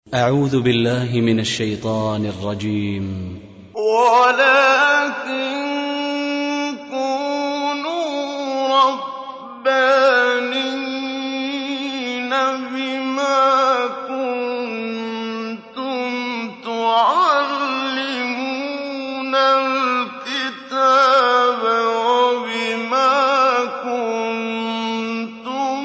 أعوذ بالله من الشيطان الرجيم ولكن كونوا ربانين بما كنتم تعلمون الكتاب وبما كنتم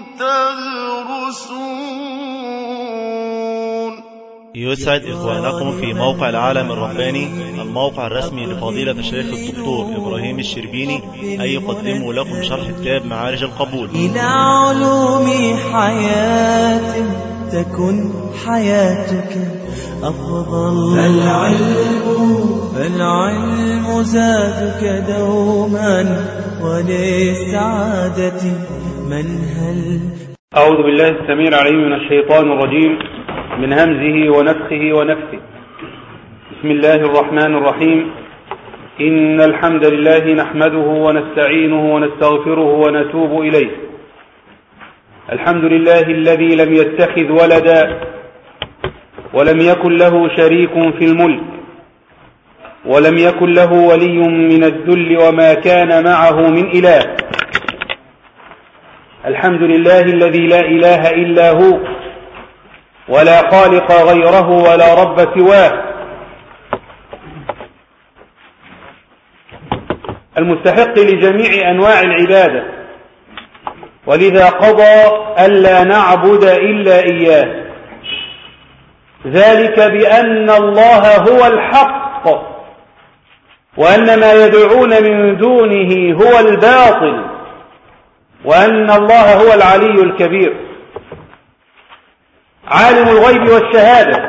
تدرسون يسعد إخوانكم في موقع العالم الرباني الموقع الرسمي لفضيلة الشيخ الدكتور إبراهيم الشربيني أن يقدموا لكم شرح كتاب معارج القبول إلى علوم حياة تكن حياتك أفضل فالعلم فالعلم زادك دوما وللسعادة منهل أعوذ بالله السميع العليم من الشيطان الرجيم من همزه ونفخه ونفثه بسم الله الرحمن الرحيم إن الحمد لله نحمده ونستعينه ونستغفره ونتوب إليه الحمد لله الذي لم يتخذ ولدا ولم يكن له شريك في الملك ولم يكن له ولي من الذل وما كان معه من إله الحمد لله الذي لا إله إلا هو ولا خالق غيره ولا رب سواه المستحق لجميع أنواع العبادة ولذا قضى ألا نعبد إلا إياه ذلك بأن الله هو الحق وأن ما يدعون من دونه هو الباطل وأن الله هو العلي الكبير عالم الغيب والشهادة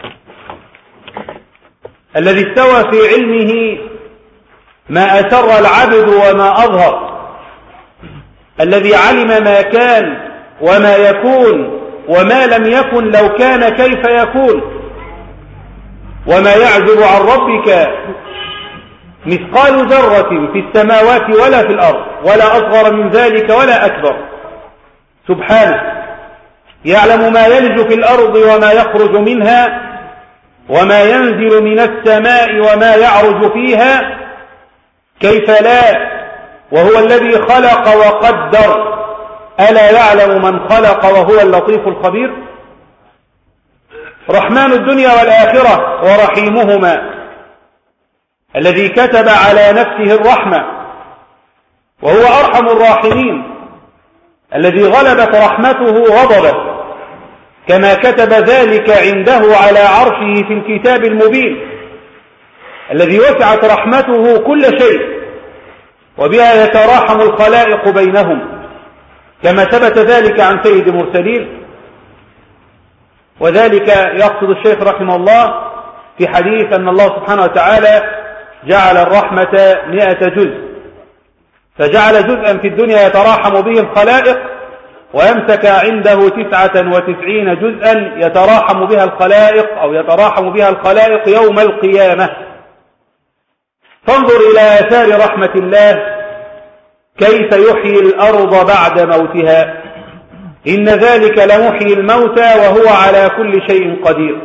الذي استوى في علمه ما أسر العبد وما أظهر الذي علم ما كان وما يكون وما لم يكن لو كان كيف يكون وما يعزب عن ربك مثقال ذرة في السماوات ولا في الأرض ولا أصغر من ذلك ولا أكبر سبحانه يعلم ما يلج في الأرض وما يخرج منها وما ينزل من السماء وما يعرج فيها كيف لا وهو الذي خلق وقدر ألا يعلم من خلق وهو اللطيف الخبير رحمن الدنيا والآخرة ورحيمهما الذي كتب على نفسه الرحمة وهو أرحم الراحمين الذي غلبت رحمته غضبه كما كتب ذلك عنده على عرشه في الكتاب المبين الذي وسعت رحمته كل شيء وبها يتراحم الخلائق بينهم كما ثبت ذلك عن سيد المرسلين وذلك يقصد الشيخ رحمه الله في حديث أن الله سبحانه وتعالى جعل الرحمة مئة جزء فجعل جزءا في الدنيا يتراحم به الخلائق ويمسك عنده تسعة وتسعين جزءا يتراحم بها الخلائق أو يتراحم بها الخلائق يوم القيامة فانظر إلى آثار رحمة الله كيف يحيي الأرض بعد موتها إن ذلك لمحيي الموتى وهو على كل شيء قدير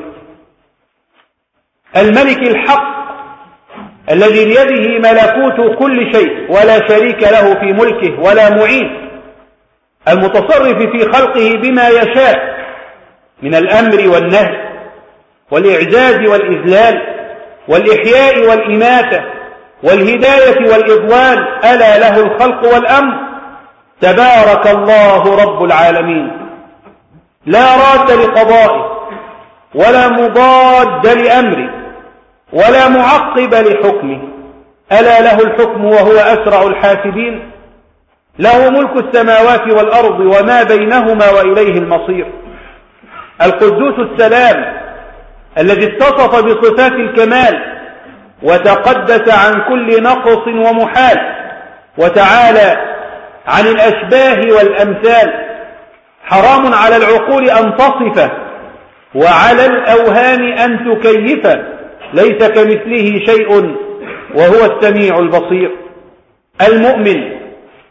الملك الحق الذي بيده ملكوت كل شيء ولا شريك له في ملكه ولا معين المتصرف في خلقه بما يشاء من الأمر والنهي والإعجاز والإذلال والإحياء والإماتة والهداية والإضلال ألا له الخلق والأمر تبارك الله رب العالمين لا راد لقضائه ولا مضاد لأمره ولا معقب لحكمه ألا له الحكم وهو أسرع الحاسبين له ملك السماوات والأرض وما بينهما وإليه المصير القدوس السلام الذي اتصف بصفات الكمال وتقدس عن كل نقص ومحال وتعالى عن الأشباه والأمثال حرام على العقول أن تصفه وعلى الأوهام أن تكيفه ليس كمثله شيء وهو السميع البصير المؤمن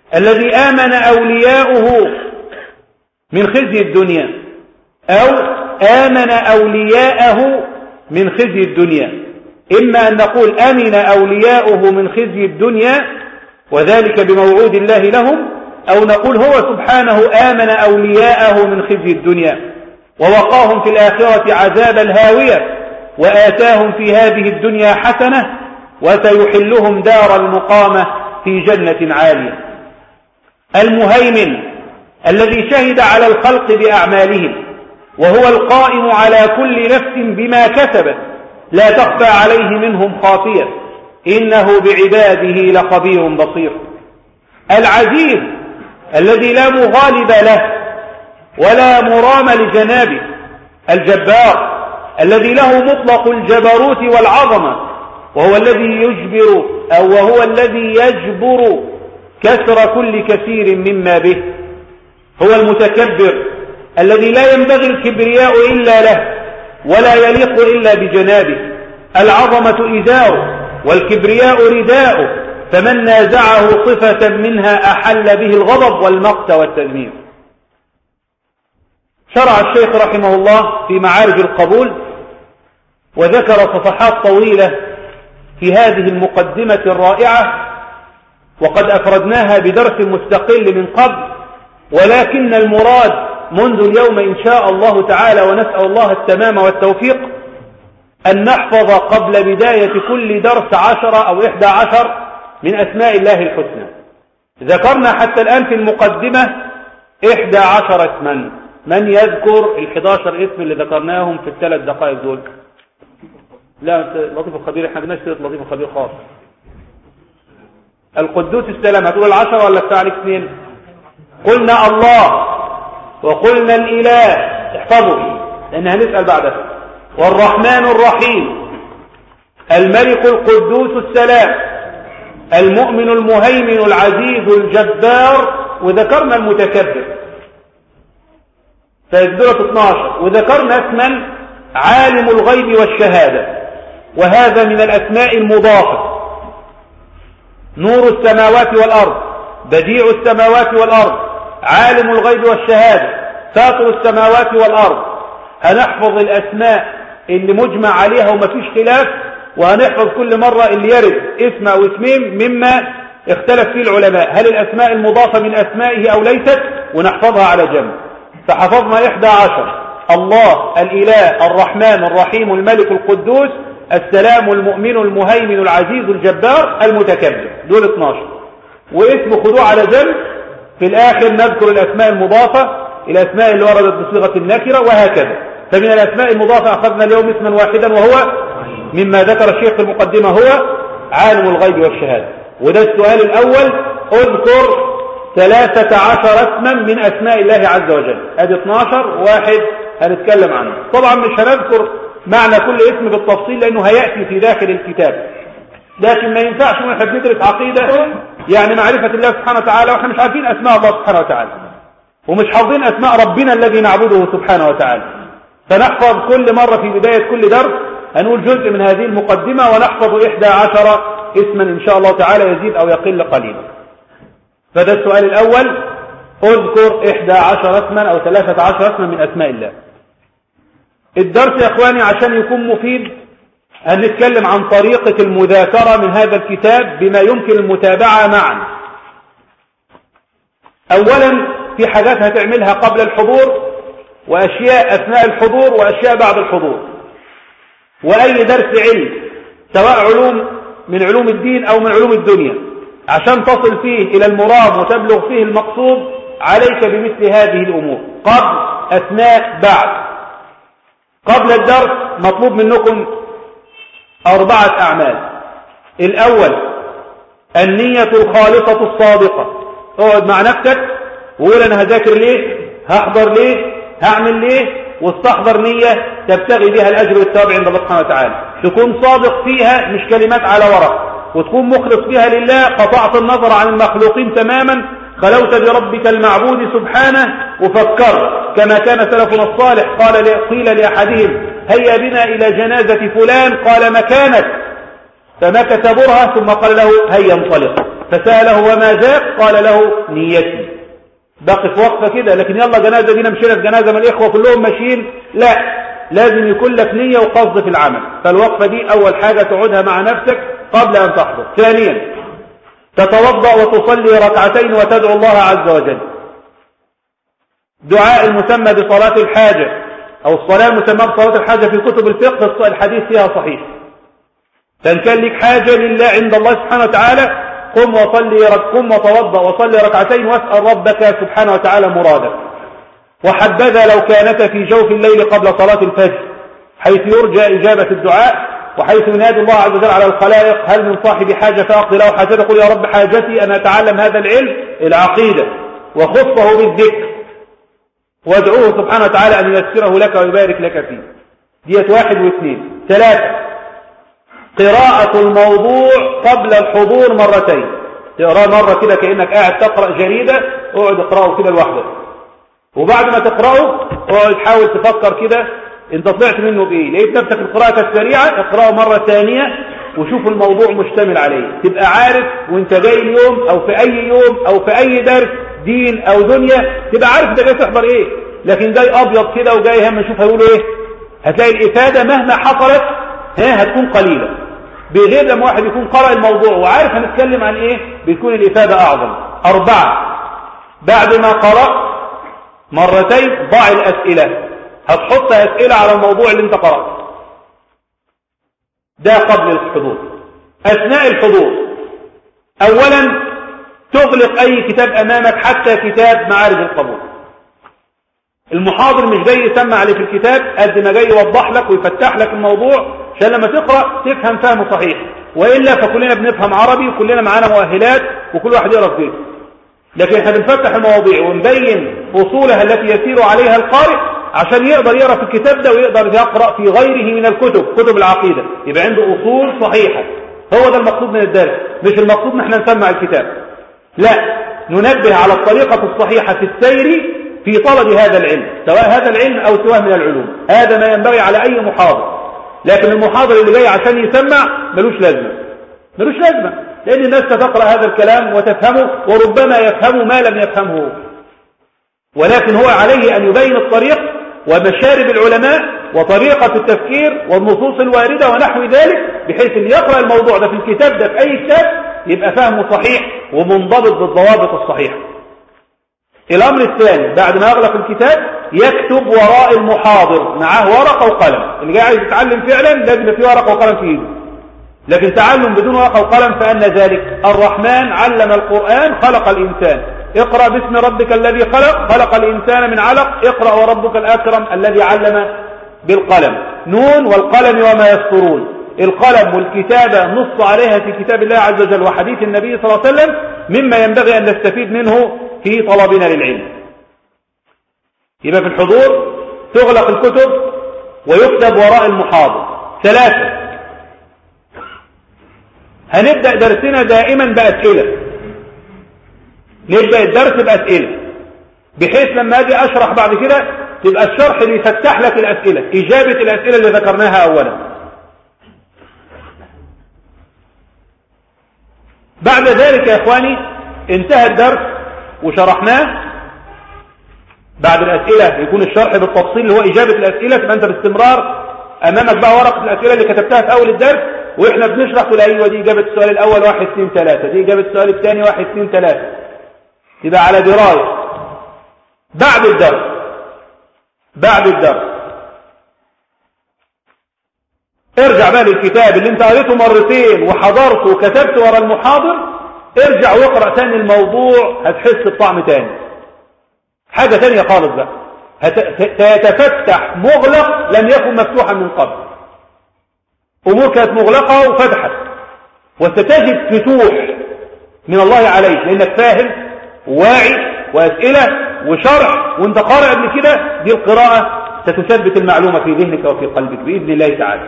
الذي آمن أولياؤه من خزي الدنيا أو آمن أولياءه من خزي الدنيا إما أن نقول أمن أولياؤه من خزي الدنيا وذلك بموعود الله لهم أو نقول هو سبحانه آمن أولياءه من خزي الدنيا ووقاهم في الآخرة عذاب الهاوية وآتاهم في هذه الدنيا حسنة وسيحلهم دار المقامة في جنة عالية المهيمن الذي شهد على الخلق بأعمالهم وهو القائم على كل نفس بما كسبت لا تخفى عليه منهم خافية إنه بعباده لخبير بصير العزيز الذي لا مغالب له ولا مرام لجنابه الجبار الذي له مطلق الجبروت والعظمة وهو الذي يجبر أو وهو الذي يجبر كسر كل كثير مما به هو المتكبر الذي لا ينبغي الكبرياء إلا له ولا يليق إلا بجنابه العظمة إزاره والكبرياء رداؤه فمن نازعه صفة منها أحل به الغضب والمقت والتذمير شرع الشيخ رحمه الله في معارج القبول وذكر صفحات طويلة في هذه المقدمة الرائعة وقد أفردناها بدرس مستقل من قبل ولكن المراد منذ اليوم إن شاء الله تعالى ونسأل الله التمام والتوفيق أن نحفظ قبل بداية كل درس عشرة أو إحدى عشر من أسماء الله الحسنى ذكرنا حتى الآن في المقدمة إحدى عشر اسما من يذكر الحداشر اسم اللي ذكرناهم في الثلاث دقائق دول لا لطيف الخبير احنا بدناش لطيف الخبير خاص القدوس السلام هتقول العشرة ولا بتاع عليك اثنين قلنا الله وقلنا الإله احفظوا لأن هنسأل بعدها والرحمن الرحيم الملك القدوس السلام المؤمن المهيمن العزيز الجبار وذكرنا المتكبر فيزدرة 12 وذكرنا اسما عالم الغيب والشهادة وهذا من الأسماء المضافة نور السماوات والأرض بديع السماوات والأرض عالم الغيب والشهادة فاطر السماوات والأرض هنحفظ الأسماء اللي مجمع عليها وما فيش خلاف وهنحفظ كل مرة اللي يرد اسم أو اسمين مما اختلف فيه العلماء هل الأسماء المضافة من أسمائه أو ليست ونحفظها على جنب فحفظنا إحدى عشر الله الإله الرحمن الرحيم الملك القدوس السلام المؤمن المهيمن العزيز الجبار المتكبر دول 12 واسم خذوه على جنب في الآخر نذكر الأسماء المضافة الأسماء اللي وردت بصيغة النكرة وهكذا فمن الأسماء المضافة أخذنا اليوم اسما واحدا وهو مما ذكر الشيخ في المقدمة هو عالم الغيب والشهادة وده السؤال الأول اذكر ثلاثة عشر اسما من أسماء الله عز وجل ادي 12 واحد هنتكلم عنه طبعا مش هنذكر معنى كل اسم بالتفصيل لأنه هيأتي في داخل الكتاب لكن ما ينفعش واحنا بندرس عقيدة يعني معرفة الله سبحانه وتعالى واحنا مش عارفين أسماء الله سبحانه وتعالى ومش حافظين أسماء ربنا الذي نعبده سبحانه وتعالى فنحفظ كل مرة في بداية كل درس هنقول جزء من هذه المقدمة ونحفظ إحدى عشر اسما إن شاء الله تعالى يزيد أو يقل قليلا فده السؤال الأول اذكر إحدى عشر اسما أو ثلاثة عشر اسما من أسماء الله الدرس يا اخواني عشان يكون مفيد هنتكلم عن طريقة المذاكرة من هذا الكتاب بما يمكن المتابعة معا اولا في حاجات هتعملها قبل الحضور واشياء اثناء الحضور واشياء بعد الحضور واي درس علم سواء علوم من علوم الدين او من علوم الدنيا عشان تصل فيه الى المراد وتبلغ فيه المقصود عليك بمثل هذه الامور قبل اثناء بعد قبل الدرس مطلوب منكم أربعة أعمال الأول النية الخالصة الصادقة اقعد مع نفسك وقول أنا هذاكر ليه هحضر ليه هعمل ليه واستحضر نية تبتغي بها الأجر والثواب عند الله سبحانه وتعالى تكون صادق فيها مش كلمات على ورق وتكون مخلص فيها لله قطعت النظر عن المخلوقين تماما خلوت بربك المعبود سبحانه وفكرت كما كان سلفنا الصالح قال قيل لأحدهم هيا بنا إلى جنازة فلان قال مكانك فمكث برهة ثم قال له هيا انطلق فسأله وما ذاك قال له نيتي باقي في وقفة كده لكن يلا جنازة دينا مشينا في جنازة من الإخوة كلهم ماشيين لا لازم يكون لك نية وقصد في العمل فالوقفة دي أول حاجة تقعدها مع نفسك قبل أن تحضر ثانيا تتوضأ وتصلي ركعتين وتدعو الله عز وجل دعاء المسمى بصلاة الحاجة أو الصلاة المسمى بصلاة الحاجة في كتب الفقه الحديث فيها صحيح فإن كان لك حاجة لله عند الله سبحانه وتعالى قم وصلي قم وتوضأ وصلي ركعتين واسأل ربك سبحانه وتعالى مرادك وحبذا لو كانت في جوف الليل قبل صلاة الفجر حيث يرجى إجابة الدعاء وحيث ينادي الله عز وجل على الخلائق هل من صاحب حاجة فأقضي له حاجته قل يا رب حاجتي أن أتعلم هذا العلم العقيدة وخصه بالذكر وادعوه سبحانه وتعالى أن ييسره لك ويبارك لك فيه ديت واحد واثنين ثلاثة قراءة الموضوع قبل الحضور مرتين تقراه مرة كده كأنك قاعد تقرأ جريدة اقعد اقرأه كده لوحدك وبعد ما تقرأه اقعد حاول تفكر كده انت طلعت منه بايه لقيت نفسك القراءة السريعة اقرأه مرة ثانية وشوف الموضوع مشتمل عليه تبقى عارف وانت جاي اليوم او في اي يوم او في اي درس دين او دنيا تبقى عارف انت جاي تحضر ايه لكن جاي ابيض كده وجاي هم نشوف هيقولوا ايه هتلاقي الافادة مهما حصلت ها هتكون قليلة بغير لما واحد يكون قرأ الموضوع وعارف هنتكلم عن ايه بيكون الافادة اعظم اربعة بعد ما قرأ مرتين ضع الاسئلة هتحط اسئلة على الموضوع اللي انت قرأته ده قبل الحضور اثناء الحضور اولا تغلق اي كتاب امامك حتى كتاب معارج القبول المحاضر مش جاي يسمع عليه في الكتاب قد ما جاي يوضح لك ويفتح لك الموضوع عشان لما تقرأ تفهم فهم صحيح وإلا فكلنا بنفهم عربي وكلنا معانا مؤهلات وكل واحد يقرأ في بيته لكن احنا بنفتح المواضيع ونبين أصولها التي يسير عليها القارئ عشان يقدر يقرأ في الكتاب ده ويقدر يقرأ في غيره من الكتب كتب العقيدة يبقى عنده أصول صحيحة هو ده المقصود من الدرس مش المقصود ان احنا نسمع الكتاب لا ننبه على الطريقة الصحيحة في السير في طلب هذا العلم سواء هذا العلم أو سواه من العلوم هذا ما ينبغي على أي محاضر لكن المحاضر اللي جاي عشان يسمع ملوش لازمة ملوش لازمة لأن الناس ستقرأ هذا الكلام وتفهمه وربما يفهم ما لم يفهمه ولكن هو عليه أن يبين الطريق ومشارب العلماء وطريقة التفكير والنصوص الواردة ونحو ذلك بحيث أن يقرأ الموضوع ده في الكتاب ده في أي كتاب يبقى فهمه صحيح ومنضبط بالضوابط الصحيحة الأمر الثاني بعد ما يغلق الكتاب يكتب وراء المحاضر معاه ورقة وقلم اللي جاي عايز يتعلم فعلا لازم في ورقة وقلم في ايده لكن تعلم بدون ورقة وقلم فأن ذلك الرحمن علم القرآن خلق الإنسان اقرأ باسم ربك الذي خلق خلق الإنسان من علق اقرأ وربك الأكرم الذي علم بالقلم نون والقلم وما يسطرون القلم والكتابة نص عليها في كتاب الله عز وجل وحديث النبي صلى الله عليه وسلم مما ينبغي أن نستفيد منه في طلبنا للعلم يبقى في الحضور تغلق الكتب ويكتب وراء المحاضر ثلاثة هنبدأ درسنا دائما بأسئلة نبدأ الدرس بأسئلة بحيث لما أجي أشرح بعد كده تبقى الشرح اللي يفتح لك الأسئلة إجابة الأسئلة اللي ذكرناها أولا بعد ذلك يا إخواني انتهى الدرس وشرحناه بعد الأسئلة يكون الشرح بالتفصيل اللي هو إجابة الأسئلة تبقى أنت باستمرار أمامك بقى ورقة الأسئلة اللي كتبتها في أول الدرس وإحنا بنشرح تقول أيوة دي إجابة السؤال الأول واحد اثنين ثلاثة دي إجابة السؤال الثاني واحد اثنين ثلاثة يبقى على دراية بعد الدرس بعد الدرس ارجع بقى للكتاب اللي انت قريته مرتين وحضرته وكتبت ورا المحاضر ارجع واقرأ تاني الموضوع هتحس بطعم تاني حاجة تانية خالص بقى سيتفتح مغلق لم يكن مفتوحا من قبل أمور كانت مغلقة وفتحت وستجد فتوح من الله عليك لأنك فاهم واعي وأسئلة وشرح وانت قارئ قبل كده دي القراءة ستثبت المعلومة في ذهنك وفي قلبك بإذن الله تعالى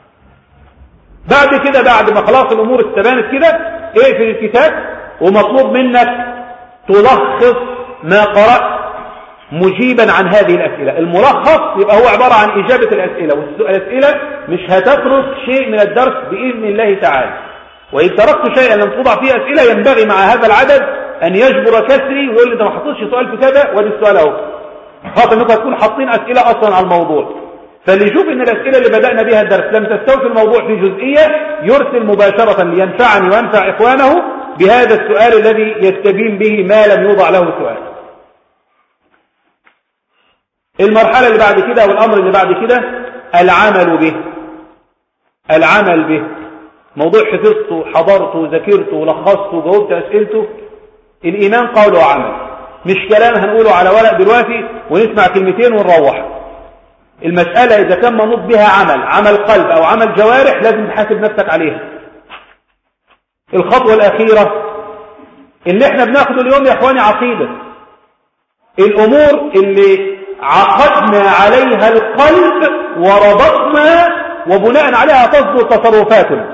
بعد كده بعد ما خلاص الأمور استبانت كده اقفل الكتاب ومطلوب منك تلخص ما قرأت مجيبا عن هذه الأسئلة الملخص يبقى هو عبارة عن إجابة الأسئلة والأسئلة مش هتترك شيء من الدرس بإذن الله تعالى وإن تركت شيئا لم توضع فيه أسئلة ينبغي مع هذا العدد أن يجبر كسري ويقول لي أنت ما حطيتش سؤال في كذا وادي السؤال أهو خاطر أنكم هتكون حاطين أسئلة أصلا على الموضوع فاللي يشوف ان الاسئله اللي بدانا بها الدرس لم تستوفي الموضوع في جزئيه يرسل مباشره لينفعني وينفع اخوانه بهذا السؤال الذي يستبين به ما لم يوضع له سؤال المرحله اللي بعد كده والامر اللي بعد كده العمل به العمل به موضوع حفظته حضرته ذاكرته لخصته جاوبت اسئلته الايمان قول وعمل مش كلام هنقوله على ورق دلوقتي ونسمع كلمتين ونروح المسألة إذا كان منوط بها عمل عمل قلب أو عمل جوارح لازم تحاسب نفسك عليها الخطوة الأخيرة اللي احنا بناخده اليوم يا اخواني عقيدة الأمور اللي عقدنا عليها القلب وربطنا وبناء عليها تصدر تصرفاتنا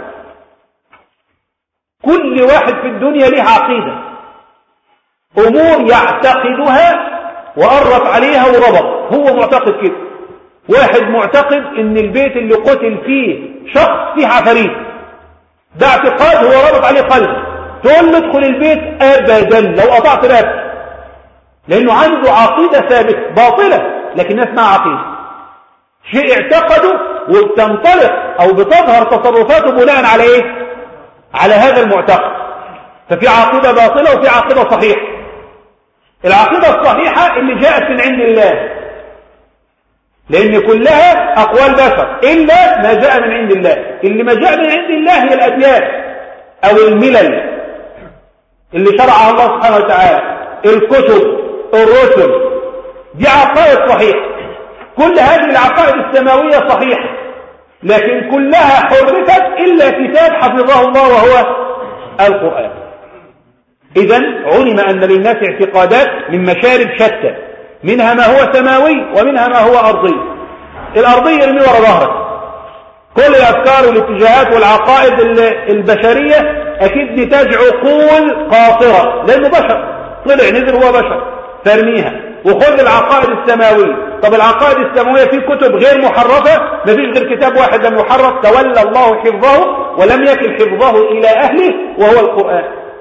كل واحد في الدنيا له عقيدة أمور يعتقدها وقرب عليها وربط هو معتقد كده واحد معتقد ان البيت اللي قتل فيه شخص فيه عفاريت ده اعتقاد هو ربط عليه قلب تقول له ادخل البيت ابدا لو قطعت راسك لانه عنده عقيدة ثابتة باطلة لكنها اسمها عقيدة شيء اعتقده وبتنطلق او بتظهر تصرفاته بناء على ايه على هذا المعتقد ففي عقيدة باطلة وفي عقيدة صحيحة العقيدة الصحيحة اللي جاءت من عند الله لأن كلها أقوال بشر إلا ما جاء من عند الله اللي ما جاء من عند الله هي الأديان أو الملل اللي شرعها الله سبحانه وتعالى الكتب الرسل دي عقائد صحيحة كل هذه العقائد السماوية صحيحة لكن كلها حرفت إلا كتاب حفظه الله وهو القرآن إذا علم أن للناس اعتقادات من مشارب شتى منها ما هو سماوي ومنها ما هو أرضي الأرضي يرمي ورا ظهرك كل الأفكار والاتجاهات والعقائد البشرية أكيد نتاج عقول قاصرة لأنه بشر طلع نزل هو بشر ترميها وخذ العقائد السماوية طب العقائد السماوية في كتب غير محرفة ما فيش غير كتاب واحد لم يحرف تولى الله حفظه ولم يكن حفظه إلى أهله وهو القرآن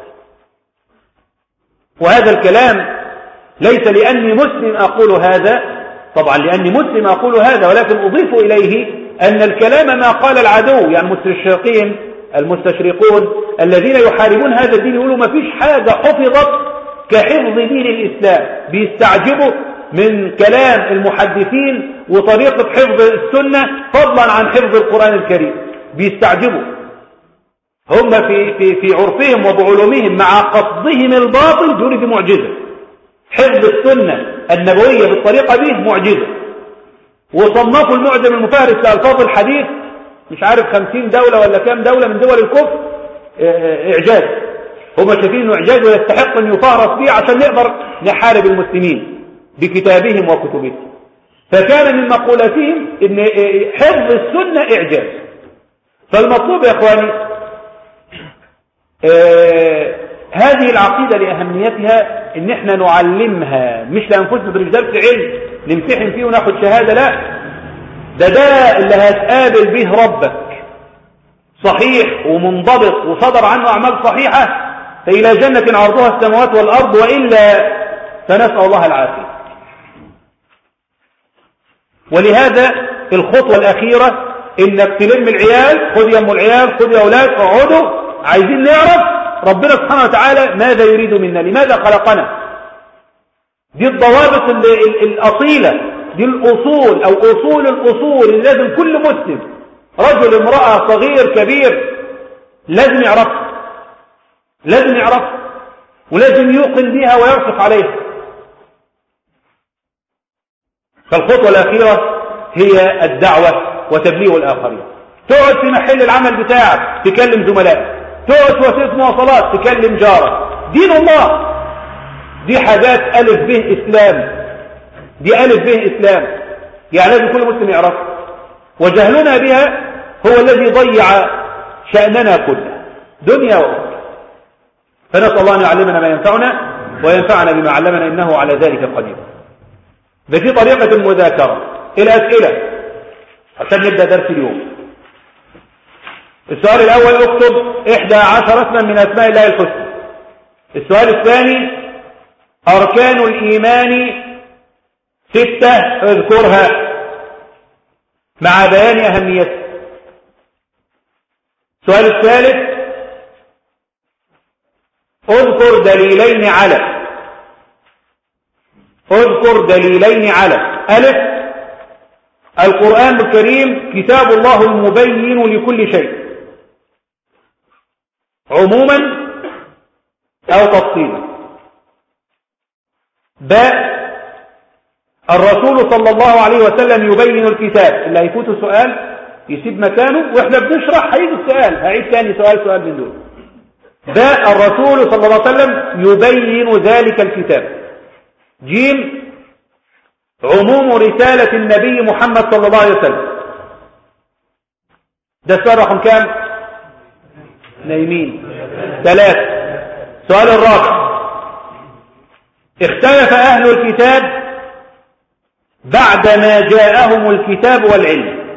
وهذا الكلام ليس لأني مسلم أقول هذا طبعا لأني مسلم أقول هذا ولكن أضيف إليه أن الكلام ما قال العدو يعني المستشرقين المستشرقون الذين يحاربون هذا الدين يقولوا ما فيش حاجة حفظت كحفظ دين الإسلام بيستعجبوا من كلام المحدثين وطريقة حفظ السنة فضلا عن حفظ القرآن الكريم بيستعجبوا هم في, في, في عرفهم وبعلومهم مع قصدهم الباطل دون دي معجزة حفظ السنة النبوية بالطريقة دي معجزة وصنفوا المعجم المفارس لألفاظ الحديث مش عارف خمسين دولة ولا كام دولة من دول الكفر إعجاز هم شايفين انه إعجاز ويستحق أن يفارس به عشان نقدر نحارب المسلمين بكتابهم وكتبهم فكان من مقولاتهم ان حفظ السنة إعجاز فالمطلوب يا إخواني آه هذه العقيدة لأهميتها ان احنا نعلمها مش لأنفسنا في درس علم نمتحن فيه وناخد شهادة لا ده ده اللي هتقابل به ربك صحيح ومنضبط وصدر عنه أعمال صحيحة فإلى جنة عرضها السماوات والأرض وإلا فنسأل الله العافية ولهذا الخطوة الأخيرة إنك تلم العيال خذ يم العيال خذ يا أولاد اقعدوا عايزين نعرف ربنا سبحانه وتعالى ماذا يريد منا لماذا خلقنا دي الضوابط الأصيلة دي الأصول أو أصول الأصول اللي لازم كل مسلم رجل امرأة صغير كبير لازم يعرفها لازم يعرفها ولازم يوقن بها ويرفق عليها فالخطوة الأخيرة هي الدعوة وتبليغ الآخرين تقعد في محل العمل بتاعك تكلم زملائك تقعد في وسيلة مواصلات تكلم جارك دين الله دي حاجات ألف به إسلام دي ألف به إسلام يعني لازم كل مسلم يعرفها وجهلنا بها هو الذي ضيع شأننا كله دنيا وأخرى فنسأل الله أن يعلمنا ما ينفعنا وينفعنا بما علمنا إنه على ذلك قدير ده في طريقة المذاكرة الأسئلة عشان نبدأ درس اليوم السؤال الأول اكتب إحدى عشر اسما من أسماء الله الحسنى السؤال الثاني أركان الإيمان ستة اذكرها مع بيان أهميتها السؤال الثالث اذكر دليلين على اذكر دليلين على ألف القرآن الكريم كتاب الله المبين لكل شيء عموما أو تفصيلا باء الرسول صلى الله عليه وسلم يبين الكتاب اللي هيفوته سؤال يسيب مكانه واحنا بنشرح هيجي السؤال هعيد ثاني سؤال سؤال من دول باء الرسول صلى الله عليه وسلم يبين ذلك الكتاب جيم عموم رسالة النبي محمد صلى الله عليه وسلم ده السؤال رقم كام نايمين ثلاثة السؤال الرابع اختلف أهل الكتاب بعدما جاءهم الكتاب والعلم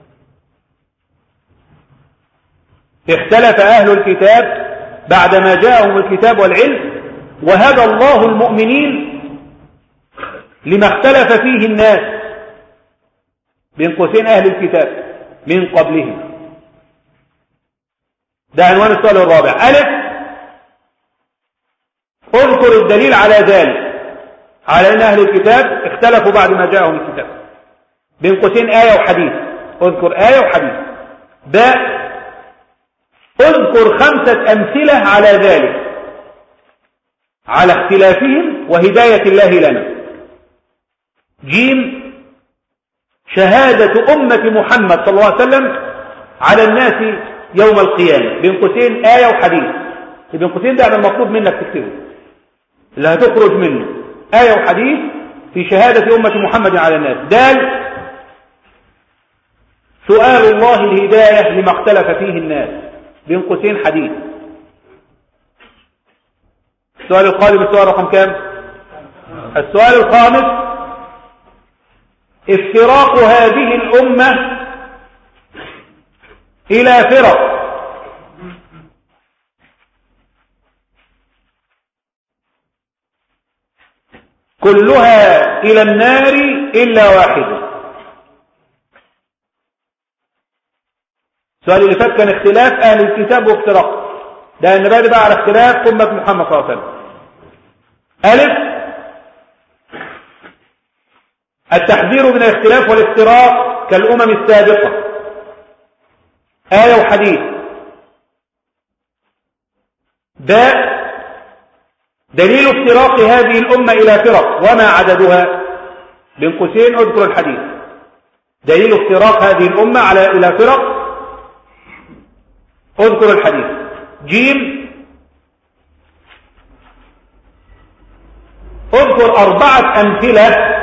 اختلف أهل الكتاب بعدما جاءهم الكتاب والعلم وهدى الله المؤمنين لما اختلف فيه الناس بين قوسين أهل الكتاب من قبلهم ده عنوان السؤال الرابع ألف اذكر الدليل على ذلك على أن أهل الكتاب اختلفوا بعد ما جاءهم الكتاب بين قوسين آية وحديث اذكر آية وحديث باء اذكر خمسة أمثلة على ذلك على اختلافهم وهداية الله لنا جيم شهادة أمة محمد صلى الله عليه وسلم على الناس يوم القيامة بين قوسين آية وحديث بين قوسين ده أنا المطلوب منك تكتبه اللي هتخرج منه آية وحديث في شهادة أمة محمد على الناس دال سؤال الله الهداية لما اختلف فيه الناس بين قوسين حديث السؤال القادم السؤال رقم كام السؤال الخامس افتراق هذه الأمة إلى فرق كلها إلى النار إلا واحدة السؤال اللي فات كان اختلاف أهل الكتاب وافتراق ده النبي بقى على اختلاف أمة محمد صلى الله عليه وسلم ألف التحذير من الاختلاف والافتراق كالأمم السابقة آية وحديث باء دليل افتراق هذه الأمة إلى فرق وما عددها بين قوسين اذكر الحديث دليل افتراق هذه الأمة على إلى فرق اذكر الحديث جيم اذكر أربعة أمثلة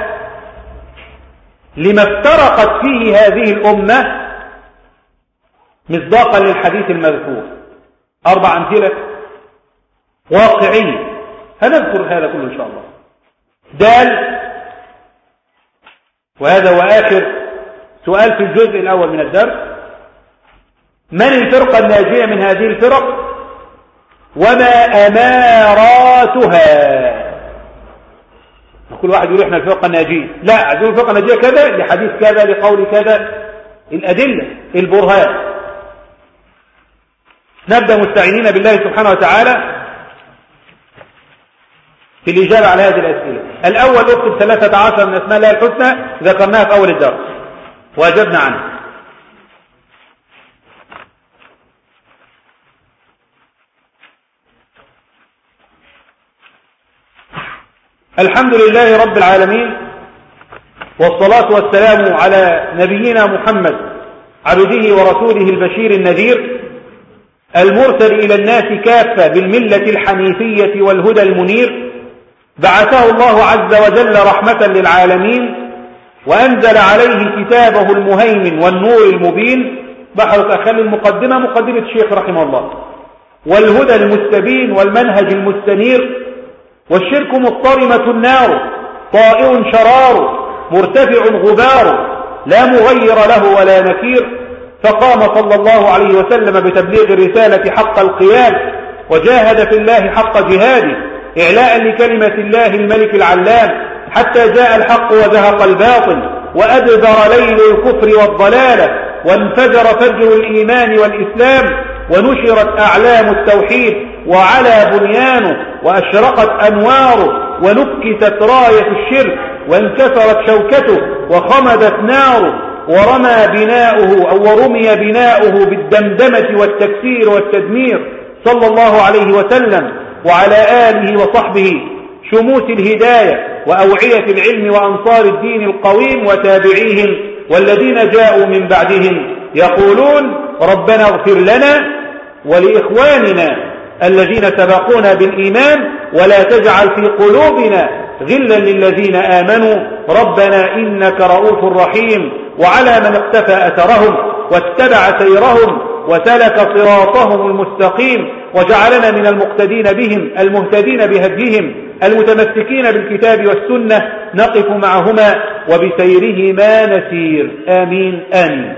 لما افترقت فيه هذه الأمة مصداقا للحديث المذكور أربع أمثلة واقعية هنذكر هذا كله إن شاء الله دال وهذا هو آخر سؤال في الجزء الأول من الدرس من الفرقة الناجية من هذه الفرق وما أماراتها كل واحد يقول احنا الفرقه الناجيه لا عايزين الفرقه الناجيه كذا لحديث كذا لقول كذا الادله البرهان نبدا مستعينين بالله سبحانه وتعالى في الإجابة على هذه الأسئلة الأول اكتب ثلاثة عشر من أسماء الله الحسنى ذكرناها في أول الدرس وأجبنا عنها الحمد لله رب العالمين والصلاة والسلام على نبينا محمد عبده ورسوله البشير النذير المرسل إلى الناس كافة بالملة الحنيفية والهدى المنير بعثه الله عز وجل رحمة للعالمين وأنزل عليه كتابه المهيمن والنور المبين بحرة أخل المقدمة مقدمة الشيخ رحمه الله والهدى المستبين والمنهج المستنير والشرك مضطرمة النار طائر شرار مرتفع غبار لا مغير له ولا نكير فقام صلى الله عليه وسلم بتبليغ الرسالة حق القيام وجاهد في الله حق جهاده إعلاء لكلمة الله الملك العلام حتى جاء الحق وزهق الباطل وأدبر ليل الكفر والضلالة وانفجر فجر الإيمان والإسلام ونشرت أعلام التوحيد وعلى بنيانه وأشرقت أنواره ونكتت راية الشرك وانكسرت شوكته وخمدت ناره ورمى بناؤه أو ورمي بناؤه بالدمدمة والتكسير والتدمير صلى الله عليه وسلم وعلى آله وصحبه شموس الهداية وأوعية العلم وأنصار الدين القويم وتابعيهم والذين جاءوا من بعدهم يقولون ربنا اغفر لنا ولإخواننا الذين سبقونا بالإيمان ولا تجعل في قلوبنا غلا للذين آمنوا ربنا إنك رؤوف رحيم وعلى من اقتفى أثرهم واتبع سيرهم وسلك صراطهم المستقيم وجعلنا من المقتدين بهم المهتدين بهديهم المتمسكين بالكتاب والسنة نقف معهما وبسيرهما نسير آمين آمين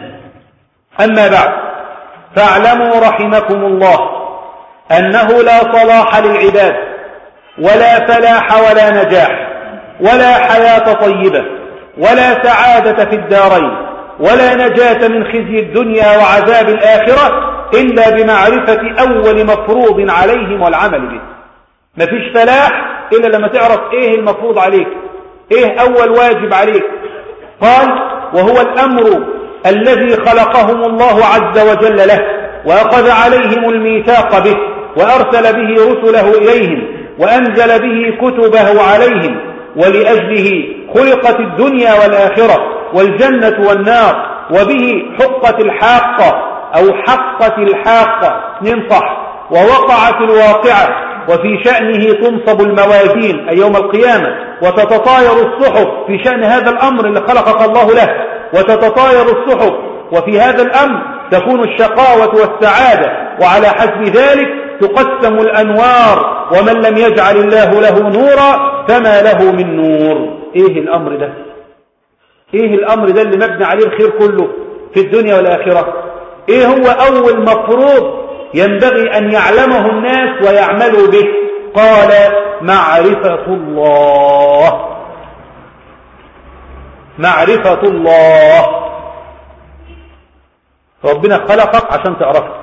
أما بعد فاعلموا رحمكم الله أنه لا صلاح للعباد ولا فلاح ولا نجاح ولا حياة طيبة ولا سعادة في الدارين ولا نجاة من خزي الدنيا وعذاب الآخرة إلا بمعرفة أول مفروض عليهم والعمل به مفيش فلاح إلا لما تعرف إيه المفروض عليك إيه أول واجب عليك قال وهو الأمر الذي خلقهم الله عز وجل له وأخذ عليهم الميثاق به وأرسل به رسله إليهم وأنزل به كتبه عليهم ولأجله خلقت الدنيا والآخرة والجنة والنار وبه حقت الحاقة أو حقت الحاقة ننصح ووقعت الواقعة وفي شأنه تنصب الموازين أي يوم القيامة وتتطاير الصحف في شأن هذا الأمر اللي خلقك الله له وتتطاير الصحف وفي هذا الأمر تكون الشقاوة والسعادة وعلى حسب ذلك تقسم الأنوار ومن لم يجعل الله له نورا فما له من نور إيه الأمر ده ايه الامر ده اللي مبني عليه الخير كله في الدنيا والاخره ايه هو اول مفروض ينبغي ان يعلمه الناس ويعملوا به قال معرفه الله معرفه الله ربنا خلقك عشان تعرفه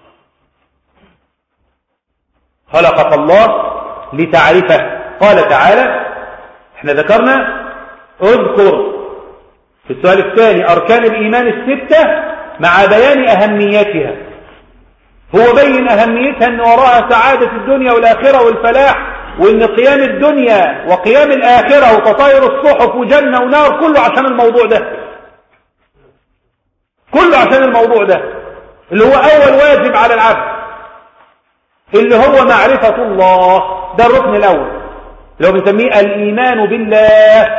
خلقك الله لتعرفه قال تعالى احنا ذكرنا اذكر في السؤال الثاني أركان الإيمان الستة مع بيان أهميتها هو بين أهميتها أن وراءها سعادة الدنيا والآخرة والفلاح وأن قيام الدنيا وقيام الآخرة وتطاير الصحف وجنة ونار كله عشان الموضوع ده كله عشان الموضوع ده اللي هو أول واجب على العبد اللي هو معرفة الله ده الركن الأول اللي هو بنسميه الإيمان بالله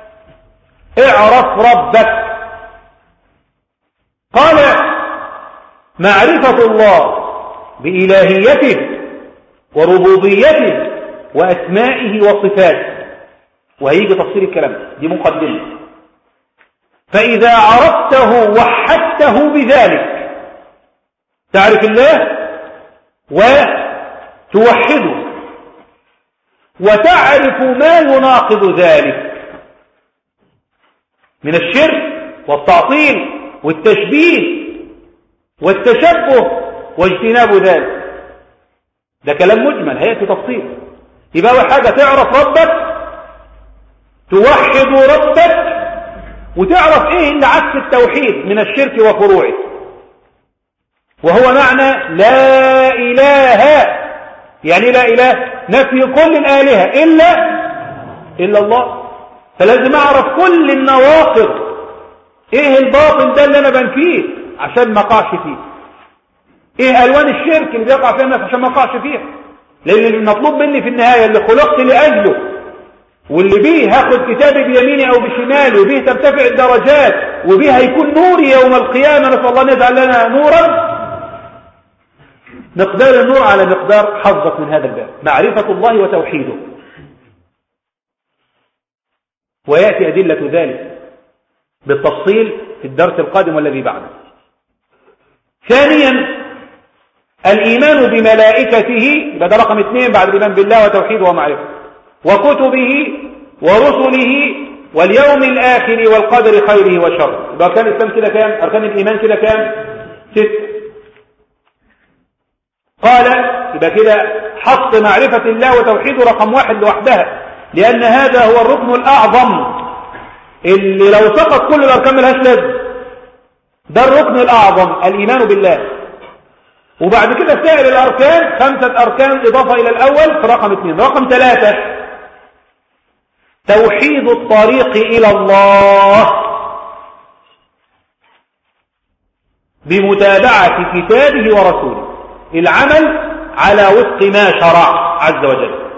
اعرف ربك قال معرفة الله بإلهيته وربوبيته وأسمائه وصفاته وهيجي تفصيل الكلام دي مقدمة فإذا عرفته وحدته بذلك تعرف الله وتوحده وتعرف ما يناقض ذلك من الشرك والتعطيل والتشبيه والتشبه واجتناب ذلك ده كلام مجمل هيأتي تفصيل يبقى أول حاجة تعرف ربك توحد ربك وتعرف ايه اللي عكس التوحيد من الشرك وفروعه وهو معنى لا إله يعني لا إله نفي كل الآلهة إلا إلا الله فلازم اعرف كل النواقض ايه الباطل ده اللي انا بنفيه عشان ما اقعش فيه ايه الوان الشرك اللي بيقع فيها الناس عشان ما اقعش فيها لان المطلوب مني في النهايه اللي خلقت لاجله واللي بيه هاخد كتابي بيميني او بشمالي وبيه ترتفع الدرجات وبيه هيكون نوري يوم القيامه نسال الله ان يجعل لنا نورا مقدار النور على مقدار حظك من هذا الباب معرفه الله وتوحيده ويأتي أدلة ذلك بالتفصيل في الدرس القادم والذي بعده ثانيا الإيمان بملائكته ده رقم اثنين بعد الإيمان بالله وتوحيده ومعرفة وكتبه ورسله واليوم الآخر والقدر خيره وشره يبقى أركان الإسلام كده كام أركان الإيمان كده كام ست قال يبقى كده حط معرفة الله وتوحيده رقم واحد لوحدها لأن هذا هو الركن الأعظم اللي لو سقط كل الأركان ملهاش لازم ده الركن الأعظم الإيمان بالله وبعد كده سائر الأركان خمسة أركان إضافة إلى الأول في رقم اثنين رقم ثلاثة توحيد الطريق إلى الله بمتابعة كتابه ورسوله العمل على وفق ما شرع عز وجل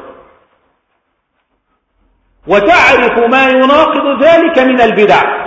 وتعرف ما يناقض ذلك من البدع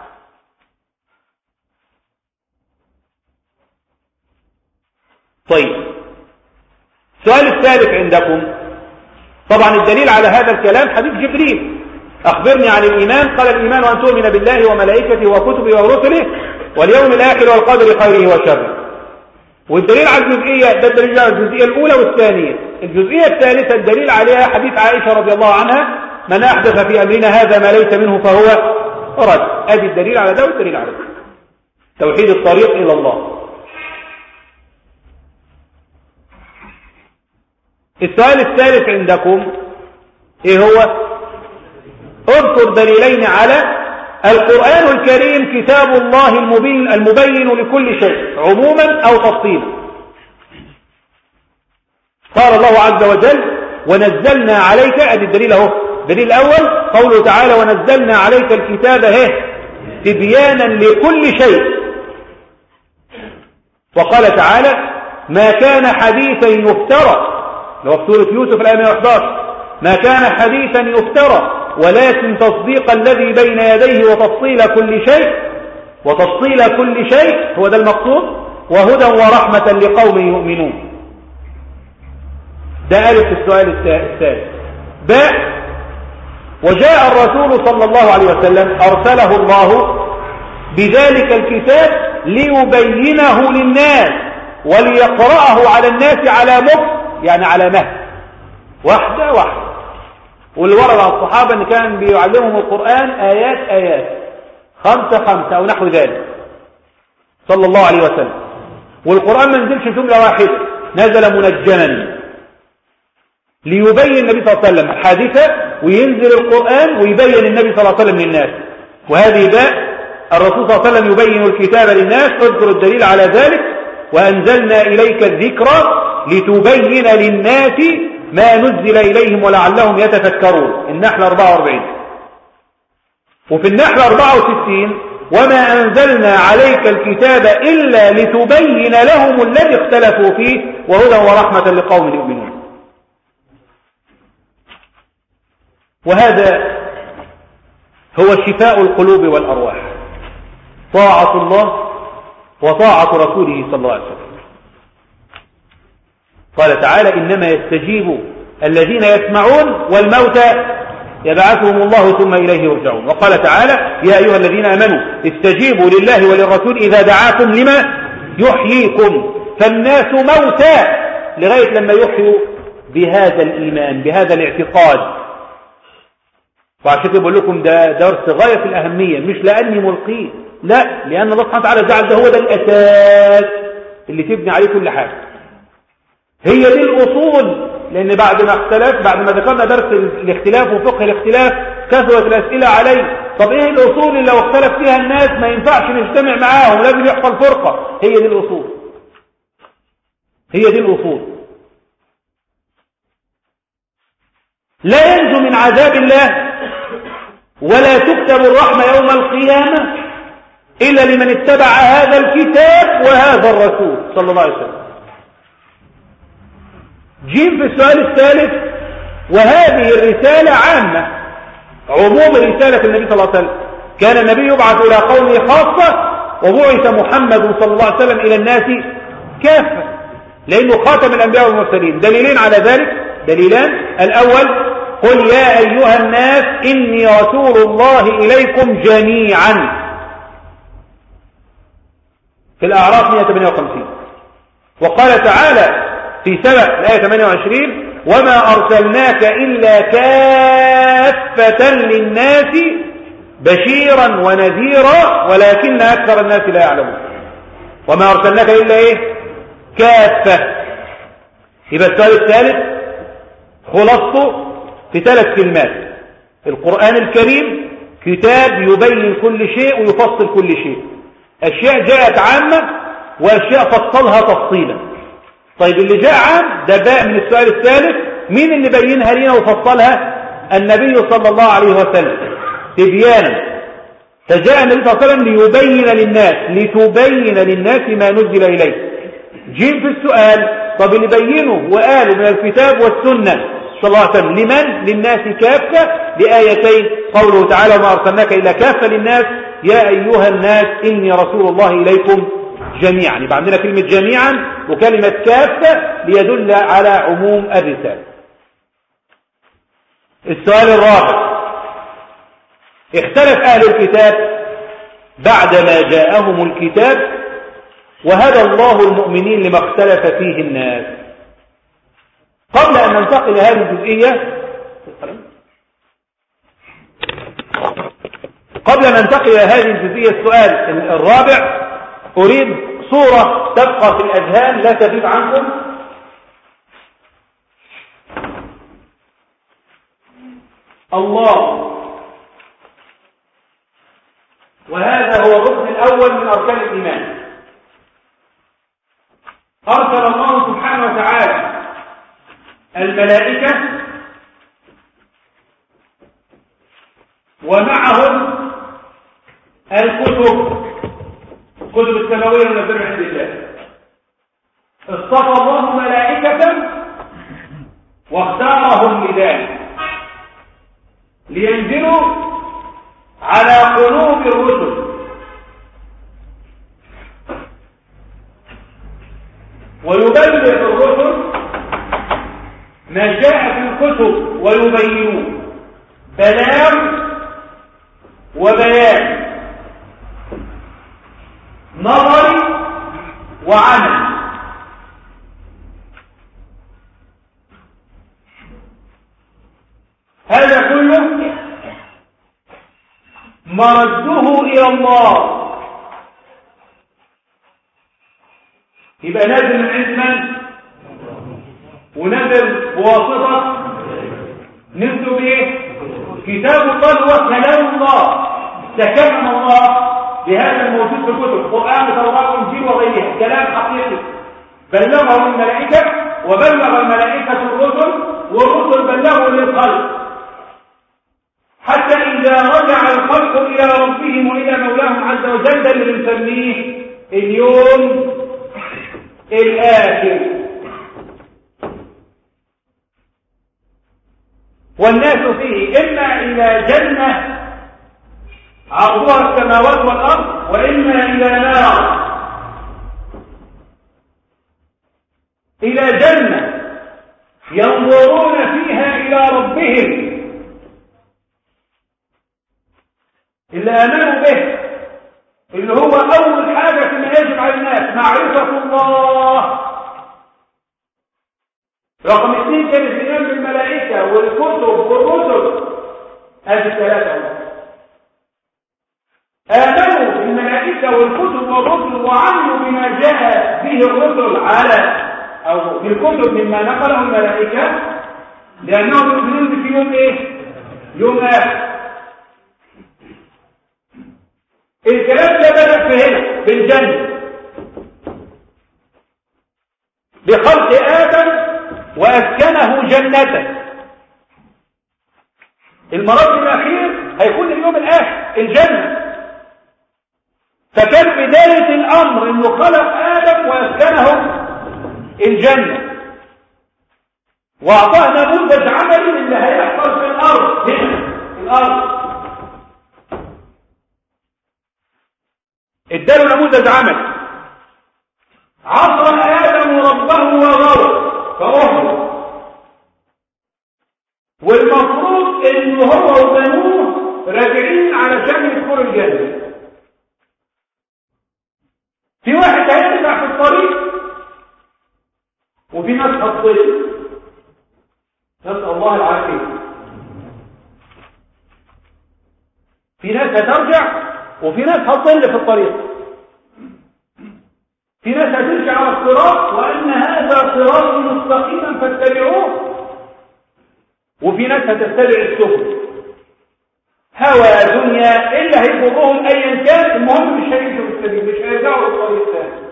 طيب السؤال الثالث عندكم طبعا الدليل على هذا الكلام حديث جبريل أخبرني عن الإيمان قال الإيمان أن تؤمن بالله وملائكته وكتبه ورسله واليوم الآخر والقدر خيره وشره والدليل على الجزئية ده الدليل على الجزئية الأولى والثانية الجزئية الثالثة الدليل عليها حديث عائشة رضي الله عنها من أحدث في أمرنا هذا ما ليس منه فهو رد أدي الدليل على ده والدليل على ده توحيد الطريق إلى الله السؤال الثالث عندكم ايه هو اذكر دليلين على القرآن الكريم كتاب الله المبين, المبين لكل شيء عموما أو تفصيلا قال الله عز وجل ونزلنا عليك ادي الدليل اهو الدليل الاول قوله تعالى ونزلنا عليك الكتاب اهي تبيانا لكل شيء وقال تعالى ما كان حديثا يفترى لو في سوره يوسف الايه 111 ما كان حديثا يفترى ولكن تصديق الذي بين يديه وتفصيل كل شيء وتفصيل كل شيء هو ده المقصود وهدى ورحمة لقوم يؤمنون ده ألف السؤال الثالث باء وجاء الرسول صلى الله عليه وسلم أرسله الله بذلك الكتاب ليبينه للناس وليقرأه على الناس على مكس يعني على مهد واحدة واحدة واللي ورد على الصحابة ان كان بيعلمهم القرآن آيات آيات خمسة خمسة أو نحو ذلك صلى الله عليه وسلم والقرآن ما نزلش جملة واحدة نزل منجما ليبين النبي صلى الله عليه وسلم حادثة وينزل القرآن ويبين النبي صلى الله عليه وسلم للناس وهذه باء الرسول صلى الله عليه وسلم يبين الكتاب للناس اذكر الدليل على ذلك وأنزلنا إليك الذكرى لتبين للناس ما نزل إليهم ولعلهم يتفكرون النحل 44 وفي النحل 64 وما أنزلنا عليك الكتاب إلا لتبين لهم الذي اختلفوا فيه وهدى ورحمة لقوم يؤمنون وهذا هو شفاء القلوب والأرواح طاعة الله وطاعة رسوله صلى الله عليه وسلم قال تعالى إنما يستجيب الذين يسمعون والموتى يبعثهم الله ثم إليه يرجعون وقال تعالى يا أيها الذين أمنوا استجيبوا لله وللرسول إذا دعاكم لما يحييكم فالناس موتى لغاية لما يحيوا بهذا الإيمان بهذا الاعتقاد وعشان كده بقول لكم ده درس غاية في الأهمية مش لأني ملقيه لا لأن الله سبحانه وتعالى جعل ده هو ده الأساس اللي تبني عليه كل حاجة هي دي الأصول لأن بعد ما اختلف بعد ما ذكرنا درس الاختلاف وفقه الاختلاف كثرت الأسئلة عليه طب ايه الأصول اللي لو اختلف فيها الناس ما ينفعش نجتمع معاهم لازم يحصل فرقة هي دي الأصول هي دي الأصول لا ينجو من عذاب الله ولا تكتب الرحمة يوم القيامة إلا لمن اتبع هذا الكتاب وهذا الرسول صلى الله عليه وسلم جيم في السؤال الثالث وهذه الرسالة عامة عموم رسالة النبي صلى الله عليه وسلم كان النبي يبعث إلى قومه خاصة وبعث محمد صلى الله عليه وسلم إلى الناس كافة لأنه خاتم الأنبياء والمرسلين دليلين على ذلك دليلان الأول قل يا أيها الناس إني رسول الله إليكم جميعا في الأعراف 158 وقال تعالى في سبع الآية 28 وما أرسلناك إلا كافة للناس بشيرا ونذيرا ولكن أكثر الناس لا يعلمون وما أرسلناك إلا إيه كافة يبقى السؤال الثالث خلصته في ثلاث كلمات القرآن الكريم كتاب يبين كل شيء ويفصل كل شيء أشياء جاءت عامة وأشياء فصلها تفصيلا طيب اللي جاء عام ده باء من السؤال الثالث مين اللي بينها لنا وفصلها النبي صلى الله عليه وسلم تبيانا فجاء النبي صلى الله عليه وسلم ليبين للناس لتبين للناس ما نزل إليه جيم في السؤال طب اللي بينه وقالوا من الكتاب والسنة صلى الله عليه وسلم لمن للناس كافة لآيتين قوله تعالى وما أرسلناك إلا كافة للناس يا أيها الناس إني رسول الله إليكم جميعا يبقى عندنا كلمة جميعا وكلمة كافة ليدل على عموم الرسالة السؤال الرابع اختلف أهل الكتاب بعدما جاءهم الكتاب وهدى الله المؤمنين لما اختلف فيه الناس قبل أن ننتقل إلى هذه الجزئية قبل أن ننتقل إلى هذه الجزئية السؤال الرابع أريد صورة تبقى في الأذهان لا تغيب عنكم الله وهذا هو الركن الأول من أركان الإيمان أرسل الله سبحانه وتعالى الملائكة ومعهم الكتب الكتب السماوية المنزلة عند الله اصطفى الله ملائكة واختارهم لذلك لينزلوا على قلوب الرسل ويبلغ الرسل ما جاء في الكتب ويبينون بلاغ وبيان نظري وعمل هذا كله مرده إلى الله يبقى نازل من عند من ونزل بواسطة نزلوا بايه كتاب الله هو كلام الله تكلم الله بهذا الموجود في الكتب قرآن وتوراة وانجيل وغيرها كلام حقيقي بلغه الملائكة وبلغ الملائكة الرسل والرسل بلغوا للخلق حتى إذا رجع الخلق إلى ربهم وإلى مولاهم عز وجل ده اللي بنسميه اليوم الآخر والناس فيه إما إلى جنة عرضها السماوات والأرض وإما إلى نار إلى جنة ينظرون فيها إلى ربهم اللي آمنوا به اللي هو أول حاجة فيما يجب على الناس معرفة الله رقم اثنين كان الاهتمام بالملائكة والكتب والرسل هذه الثلاثة آمنوا بالملائكة والكتب والرسل وعملوا بما جاء به الرسل على أو بالكتب مما نقله الملائكة لأنهم يؤمنون في يوم إيه؟ يوم آخر الكلام ده بدأ في هنا في الجنة بخلق آدم وأسكنه جنته المرض الأخير هيكون اليوم الآخر الجنة فكان بداية الأمر أنه خلق آدم وأسكنه الجنة وأعطاه نموذج عملي اللي هيحصل في الأرض هنا في الأرض اداله نموذج عملي عصر آدم ربه وغوى فأهل والمفروض انه هو وبنوه راجعين علشان يدخلوا الجنة في واحد هيرجع في الطريق وفي ناس هتضل نسأل الله العافية في ناس هترجع وفي ناس هتضل في الطريق في ناس هتمشي على الصراط وأن هذا صراط مستقيما فاتبعوه وفي ناس هتتبع السبل هوى دنيا إلا هيضرهم أيا كان المهم مش هيمشوا في السبيل مش هيرجعوا للطريق الثاني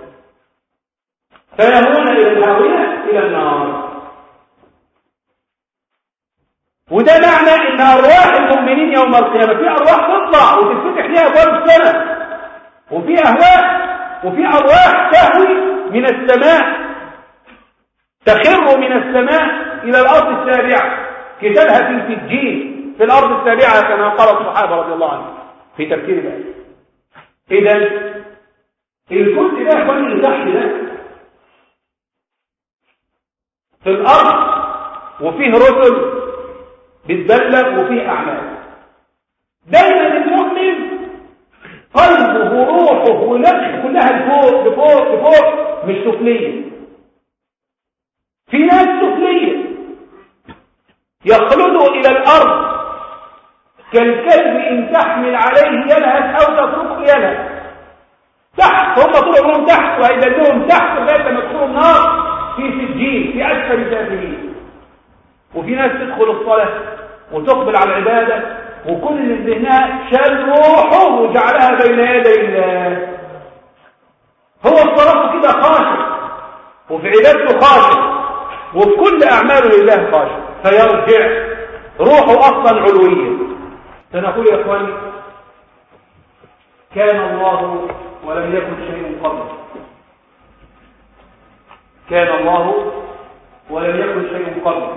فيهون إلى الهاوية إلى النار وده معنى ان ارواح المؤمنين يوم القيامه في ارواح تطلع وتتفتح لها ابواب السماء وفي اهواء وفي ارواح تهوي من السماء تخر من السماء الى الارض السابعه كتابها في السجين في الارض السابعه كما قال الصحابه رضي الله عنهم في تفسير الايه اذا الجزء ده اخواني اللي تحت ده في الارض وفيه رسل بتبلغ وفيه اعمال دايما المؤمن قلبه وروحه ونفسه كلها لفوق لفوق لفوق مش سفليه في ناس سفليه يخلدوا الى الارض كالكلب ان تحمل عليه يلهث او تتركه يلهث تحت هم طول عمرهم تحت وهيدلهم تحت لغايه لما يدخلوا النار في سجين في اسفل سافلين وفي ناس تدخل الصلاه وتقبل على العباده وكل اللي ذهنها شال روحه وجعلها بين يدي الله هو الصلاه كده خاشع وفي عبادته خاشع وفي كل اعماله لله خاشع فيرجع روحه اصلا علويه سنقول يا اخواني كان الله ولم يكن شيء قبله كان الله ولم يكن شيء قبله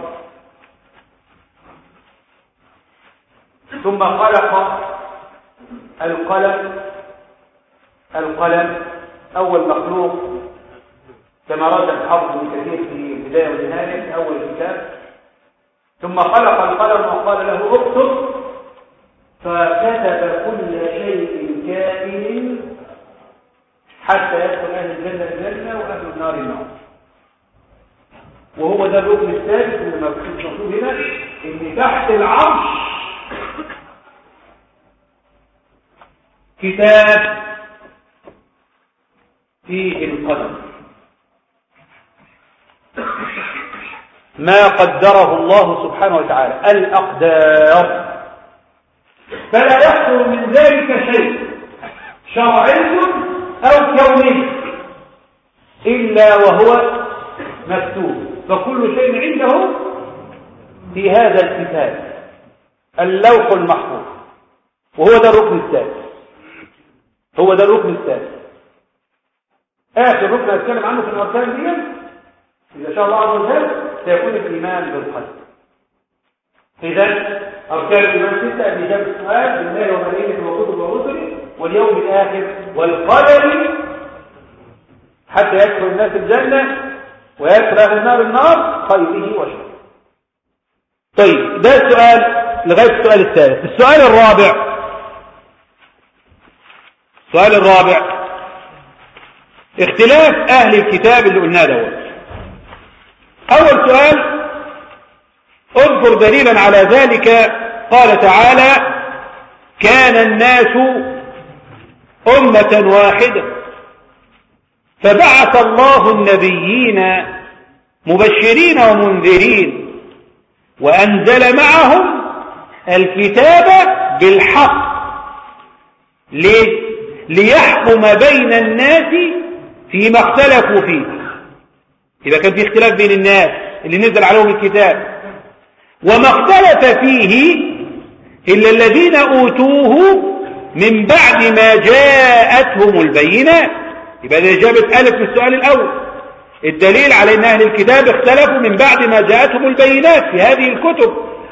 ثم خلق القلم القلم أول مخلوق كما رد الحافظ ابن كثير في بداية والنهاية في أول الكتاب ثم خلق القلم وقال له اكتب فكتب كل شيء كائن حتى يدخل أهل الجنة الجنة وأهل النار النار وهو ده الركن الثالث اللي ما بتشوفوه هنا ان تحت العرش كتاب فيه القدر ما قدره الله سبحانه وتعالى الأقدار فلا يحصل من ذلك شيء شرعي أو كوني إلا وهو مكتوب فكل شيء عنده في هذا الكتاب اللوح المحفوظ وهو ده الركن الثالث هو ده الركن الثالث آخر ركن هتكلم عنه في الأركان دي إذا شاء الله عز وجل سيكون الإيمان بالقلب إذا أركان الإيمان ستة بإجابة السؤال بالله وملائكته وكتب ورسله واليوم الآخر والقدر حتى يدخل الناس الجنة ويدخل أهل النار النار خيره وشره طيب ده السؤال لغاية السؤال الثالث السؤال الرابع السؤال الرابع اختلاف أهل الكتاب اللي قلناه دوت أول سؤال اذكر دليلا على ذلك قال تعالى كان الناس أمة واحدة فبعث الله النبيين مبشرين ومنذرين وأنزل معهم الكتاب بالحق ليه؟ ليحكم بين الناس فيما اختلفوا فيه إذا كان في اختلاف بين الناس اللي نزل عليهم الكتاب وما اختلف فيه إلا الذين أوتوه من بعد ما جاءتهم البينات يبقى دي إجابة ألف في السؤال الأول الدليل على أن أهل الكتاب اختلفوا من بعد ما جاءتهم البينات في هذه الكتب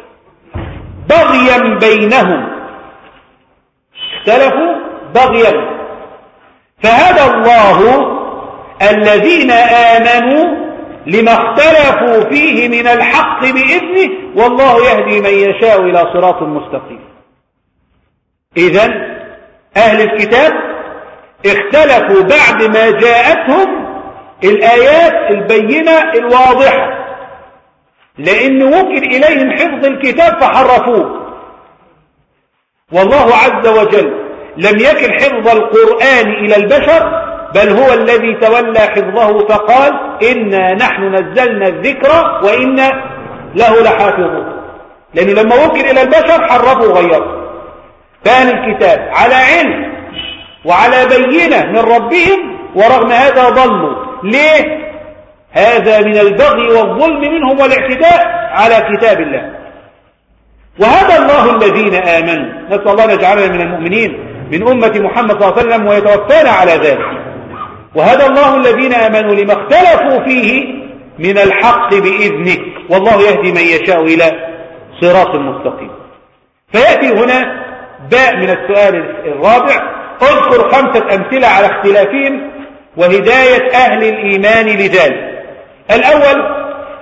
بغيا بينهم اختلفوا بغيا فهدى الله الذين آمنوا لما اختلفوا فيه من الحق بإذنه والله يهدي من يشاء إلى صراط مستقيم إذا أهل الكتاب اختلفوا بعد ما جاءتهم الآيات البينة الواضحة لأن وكل إليهم حفظ الكتاب فحرفوه والله عز وجل لم يكن حفظ القرآن إلى البشر بل هو الذي تولى حفظه فقال إنا نحن نزلنا الذكر وإنا له لحافظون لأن لما وكل إلى البشر حرفوا وغيروا فأهل الكتاب على علم وعلى بينة من ربهم ورغم هذا ضلوا ليه هذا من البغي والظلم منهم والاعتداء على كتاب الله وهذا الله الذين آمنوا نسأل الله أن يجعلنا من المؤمنين من أمة محمد صلى الله عليه وسلم ويتوفانا على ذلك وهذا الله الذين آمنوا لما اختلفوا فيه من الحق بإذنه والله يهدي من يشاء إلى صراط مستقيم فيأتي هنا باء من السؤال الرابع اذكر خمسة أمثلة على اختلافهم وهداية أهل الإيمان لذلك الأول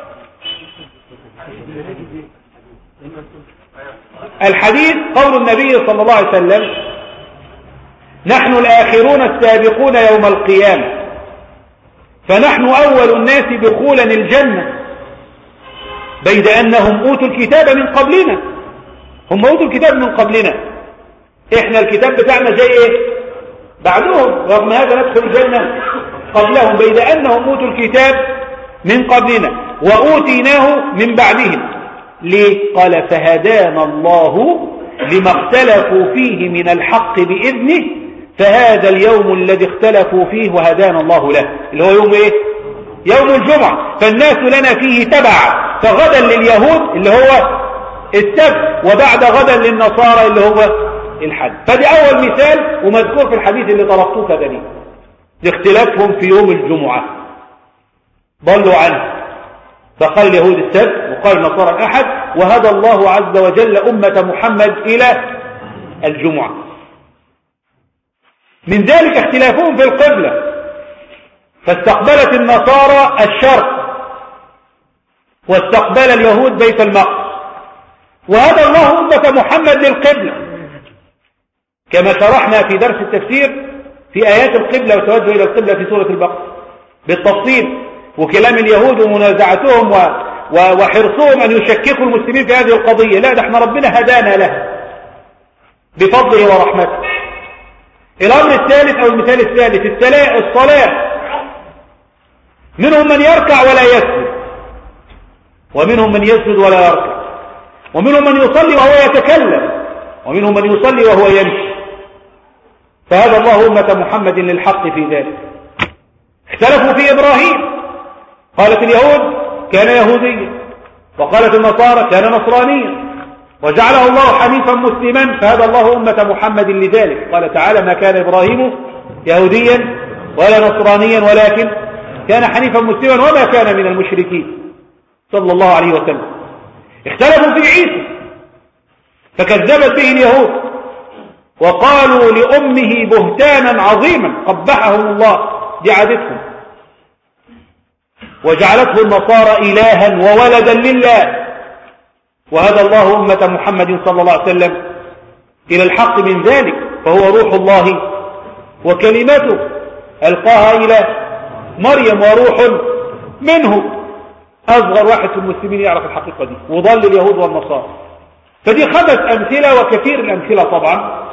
الحديث قول النبي صلى الله عليه وسلم نحن الآخرون السابقون يوم القيامة فنحن أول الناس دخولا الجنة بيد أنهم أوتوا الكتاب من قبلنا هم أوتوا الكتاب من قبلنا إحنا الكتاب بتاعنا جاي إيه بعدهم رغم هذا ندخل الجنة قبلهم بيد أنهم أوتوا الكتاب من قبلنا وأوتيناه من بعدهم ليه قال فهدانا الله لما اختلفوا فيه من الحق بإذنه فهذا اليوم الذي اختلفوا فيه وهدانا الله له اللي هو يوم ايه يوم الجمعة فالناس لنا فيه تبع فغدا لليهود اللي هو السبت وبعد غدا للنصارى اللي هو الحد فدي أول مثال ومذكور في الحديث اللي طلبتوه كذلك لاختلافهم في يوم الجمعة ضلوا عنه فقال اليهود السبت وقال النصارى الأحد وهدى الله عز وجل أمة محمد إلى الجمعة من ذلك اختلافهم في القبلة فاستقبلت النصارى الشرق واستقبل اليهود بيت المقدس وهدى الله أمة محمد للقبلة كما شرحنا في درس التفسير في آيات القبلة وتوجه إلى القبلة في سورة البقرة بالتفصيل وكلام اليهود ومنازعتهم و... و... وحرصهم أن يشككوا المسلمين في هذه القضية لا ده احنا ربنا هدانا له بفضله ورحمته الأمر الثالث أو المثال الثالث الصلاة منهم من يركع ولا يسجد ومنهم من يسجد ولا يركع ومنهم من يصلي وهو يتكلم ومنهم من يصلي وهو يمشي فهذا الله أمة محمد للحق في ذلك اختلفوا في إبراهيم قالت اليهود كان يهوديا وقالت النصارى كان نصرانيا وجعله الله حنيفا مسلما فهذا الله أمة محمد لذلك قال تعالى ما كان إبراهيم يهوديا ولا نصرانيا ولكن كان حنيفا مسلما وما كان من المشركين صلى الله عليه وسلم اختلفوا في عيسى فكذبت به اليهود وقالوا لأمه بهتانا عظيما قبحهم الله دي عادتهم وجعلته النصارى إلها وولدا لله وهذا الله أمة محمد صلى الله عليه وسلم إلى الحق من ذلك فهو روح الله وكلمته ألقاها إلى مريم وروح منه أصغر واحد في المسلمين يعرف الحقيقة دي وضل اليهود والنصارى فدي خمس أمثلة وكثير الأمثلة طبعا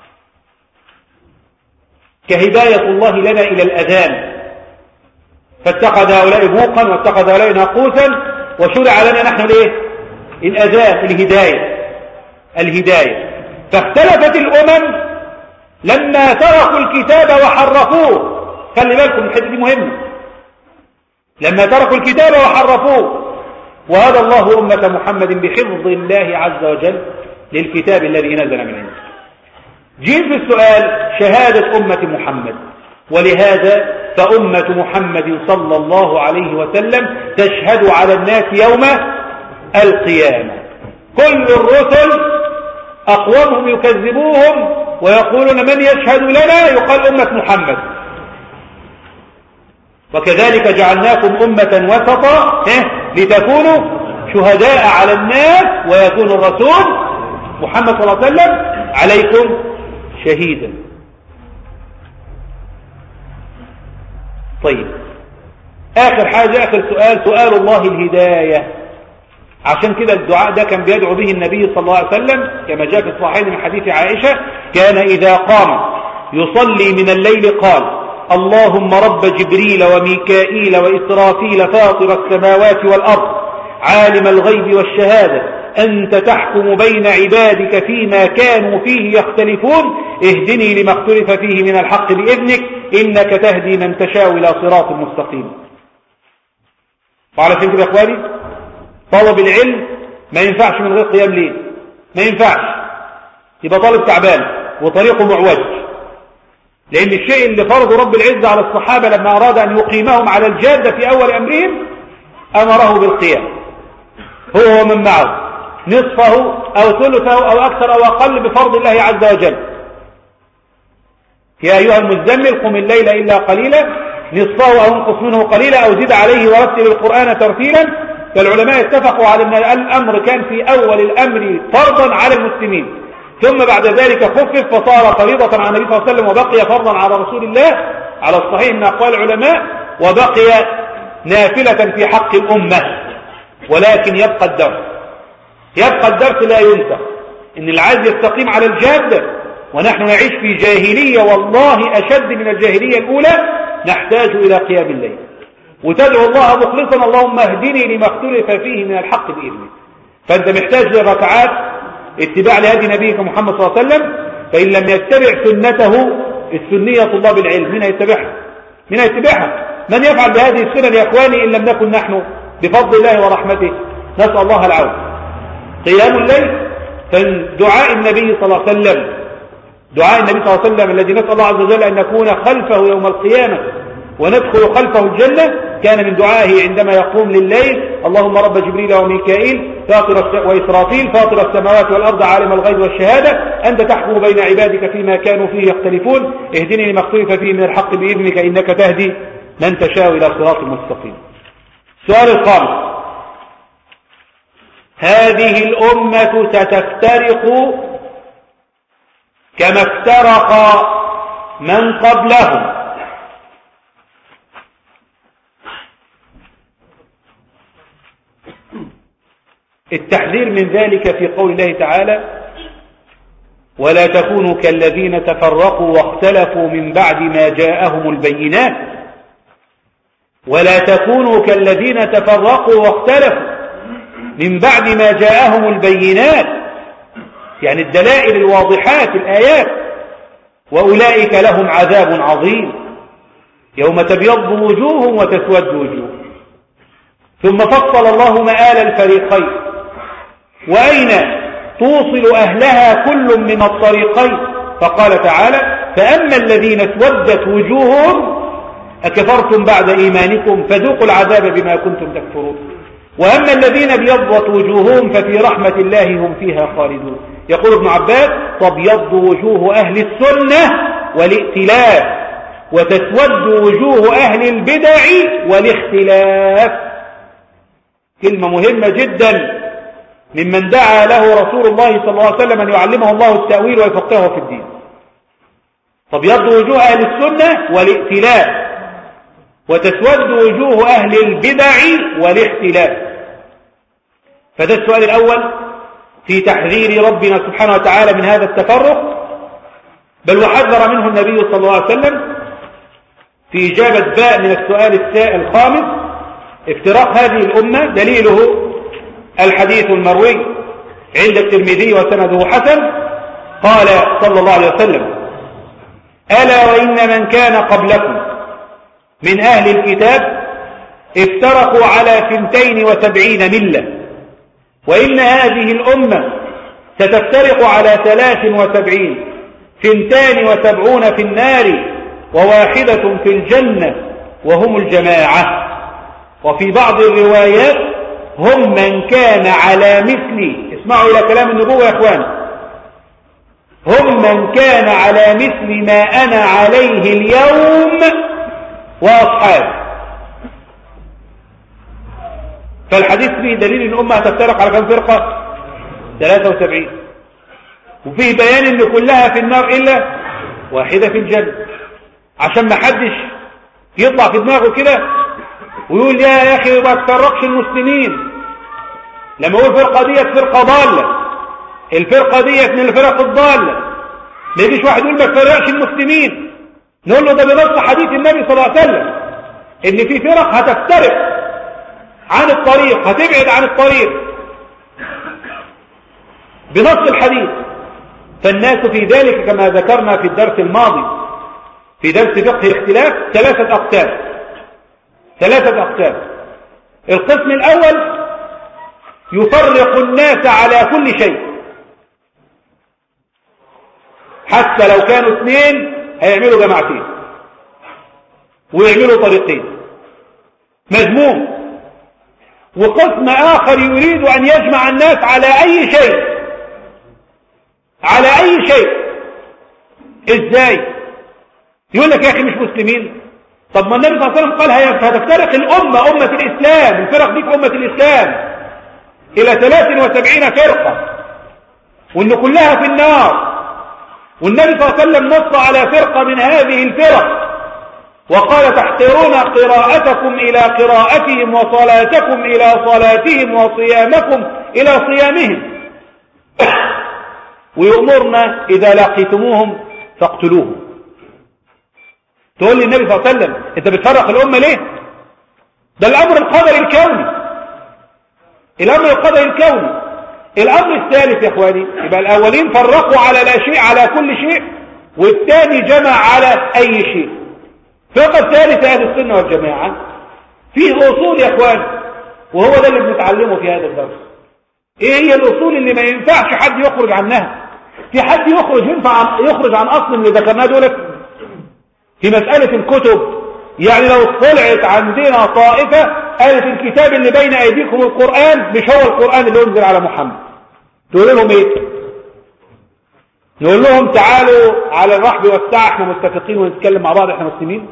كهداية الله لنا إلى الأذان فاتخذ هؤلاء بوقا واتخذ هؤلاء ناقوسا وشرع لنا نحن الايه الأذان الهداية الهداية فاختلفت الأمم لما تركوا الكتاب وحرفوه خلي بالكم الحته دي مهمة لما تركوا الكتاب وحرفوه وهذا الله أمة محمد بحفظ الله عز وجل للكتاب الذي نزل من عنده جيب في السؤال شهادة أمة محمد ولهذا فأمة محمد صلى الله عليه وسلم تشهد على الناس يوم القيامة كل الرسل أقوامهم يكذبوهم ويقولون من يشهد لنا يقال أمة محمد وكذلك جعلناكم أمة وسطا لتكونوا شهداء على الناس ويكون الرسول محمد صلى الله عليه وسلم عليكم شهيدا طيب آخر حاجة آخر سؤال سؤال الله الهداية عشان كده الدعاء ده كان بيدعو به النبي صلى الله عليه وسلم كما جاء في الصحيحين من حديث عائشة كان إذا قام يصلي من الليل قال اللهم رب جبريل وميكائيل وإسرافيل فاطر السماوات والأرض عالم الغيب والشهادة أنت تحكم بين عبادك فيما كانوا فيه يختلفون اهدني لما اختلف فيه من الحق بإذنك إنك تهدي من تشاء إلى صراط مستقيم وعلى فكرة يا إخواني طلب العلم ما ينفعش من غير قيام ليل ما ينفعش يبقى طالب تعبان وطريقه معوج لأن الشيء اللي فرضه رب العزة على الصحابة لما أراد أن يقيمهم على الجادة في أول أمرهم أمره بالقيام هو ومن معه نصفه أو ثلثه أو أكثر أو أقل بفرض الله عز وجل يا أيها المزمل قم الليل إلا قليلا نصفه أو انقص منه قليلا أو زد عليه ورتل القرآن ترتيلا فالعلماء اتفقوا على أن الأمر كان في أول الأمر فرضا على المسلمين ثم بعد ذلك خفف فصار فريضة على النبي صلى الله عليه وسلم وبقي فرضا على رسول الله على الصحيح من أقوال العلماء وبقي نافلة في حق الأمة ولكن يبقى الدرس يبقى الدرس لا ينسى إن العز يستقيم على الجادة ونحن نعيش في جاهلية والله أشد من الجاهلية الأولى نحتاج إلى قيام الليل وتدعو الله مخلصا اللهم اهدني لما اختلف فيه من الحق بإذنك فأنت محتاج لركعات اتباع لهدي نبيك محمد صلى الله عليه وسلم فإن لم يتبع سنته السنية طلاب العلم من يتبعها من يتبعها من يفعل بهذه السنن يا إخواني إن لم نكن نحن بفضل الله ورحمته نسأل الله العون قيام الليل فدعاء النبي صلى الله عليه وسلم دعاء النبي صلى الله عليه وسلم الذي نسأل الله عز وجل أن نكون خلفه يوم القيامة وندخل خلفه الجنة كان من دعائه عندما يقوم لليل اللهم رب جبريل وميكائيل فاطر وإسرافيل فاطر السماوات والأرض عالم الغيب والشهادة أنت تحكم بين عبادك فيما كانوا فيه يختلفون اهدني لما اختلف فيه من الحق بإذنك إنك تهدي من تشاء إلى صراط مستقيم السؤال الخامس هذه الأمة ستفترق كما افترق من قبلهم التحذير من ذلك في قول الله تعالى ولا تكونوا كالذين تفرقوا واختلفوا من بعد ما جاءهم البينات ولا تكونوا كالذين تفرقوا واختلفوا من بعد ما جاءهم البينات يعني الدلائل الواضحات الآيات وأولئك لهم عذاب عظيم يوم تبيض وجوه وتسود وجوه ثم فصل الله مآل الفريقين وأين توصل أهلها كل من الطريقين فقال تعالى فأما الذين اسودت وجوههم أكفرتم بعد إيمانكم فذوقوا العذاب بما كنتم تكفرون وأما الذين بيضت وجوههم ففي رحمة الله هم فيها خالدون يقول ابن عباس تبيض وجوه أهل السنة والائتلاف وتسود وجوه أهل البدع والاختلاف كلمة مهمة جدا ممن دعا له رسول الله صلى الله عليه وسلم أن يعلمه الله التأويل ويفقهه في الدين تبيض وجوه أهل السنة والائتلاف وتسود وجوه أهل البدع والاختلاف فده السؤال الأول في تحذير ربنا سبحانه وتعالى من هذا التفرق بل وحذر منه النبي صلى الله عليه وسلم في إجابة باء من السؤال الخامس افتراق هذه الأمة دليله الحديث المروي عند الترمذي وسنده حسن قال صلى الله عليه وسلم ألا وإن من كان قبلكم من أهل الكتاب افترقوا على ثنتين وسبعين ملة وإن هذه الأمة ستفترق على ثلاث وسبعين ثنتان وسبعون في النار وواحدة في الجنة وهم الجماعة وفي بعض الروايات هم من كان على مثل اسمعوا إلى كلام النبوة يا أخوان هم من كان على مثل ما أنا عليه اليوم وأصحابي فالحديث فيه دليل ان الامه هتفترق على كم فرقه 73 وفيه بيان ان كلها في النار الا واحده في الجنه عشان ما حدش يطلع في دماغه كده ويقول يا يا أخي ما تفرقش المسلمين لما يقول فرقة ديت فرقة ضالة الفرقة ديت من الفرق الضالة ما يجيش واحد يقول ما تفرقش المسلمين نقول له ده بنص حديث النبي صلى الله عليه وسلم ان في فرق هتفترق عن الطريق هتبعد عن الطريق بنص الحديث فالناس في ذلك كما ذكرنا في الدرس الماضي في درس فقه الاختلاف ثلاثة أقسام ثلاثة أقسام القسم الأول يفرق الناس على كل شيء حتى لو كانوا اثنين هيعملوا جماعتين ويعملوا طريقين مذموم وقسم آخر يريد أن يجمع الناس على أي شيء على أي شيء إزاي يقول لك يا أخي مش مسلمين طب ما النبي صلى الله عليه وسلم قال هتفترق الأمة أمة الإسلام الفرق دي في أمة الإسلام إلى 73 فرقة وإن كلها في النار والنبي صلى الله عليه وسلم نص على فرقة من هذه الفرق وقال تحقرون قراءتكم إلى قراءتهم وصلاتكم إلى صلاتهم وصيامكم إلى صيامهم ويؤمرنا إذا لقيتموهم فاقتلوهم تقول لي النبي صلى الله عليه وسلم انت بتفرق الأمة ليه ده الأمر القدري الكوني الأمر القدري الكوني الأمر الثالث يا إخواني يبقى الأولين فرقوا على لا شيء على كل شيء والثاني جمع على أي شيء الفرقة الثالثة أهل السنة والجماعة فيه أصول يا إخواني وهو ده اللي بنتعلمه في هذا الدرس إيه هي الأصول اللي ما ينفعش حد يخرج عنها في حد يخرج ينفع يخرج عن أصل اللي ذكرناه دولت في مسألة الكتب يعني لو طلعت عندنا طائفة قالت الكتاب اللي بين أيديكم القرآن مش هو القرآن اللي أنزل على محمد تقول لهم إيه نقول لهم تعالوا على الرحب والسعة احنا متفقين ونتكلم مع بعض احنا مسلمين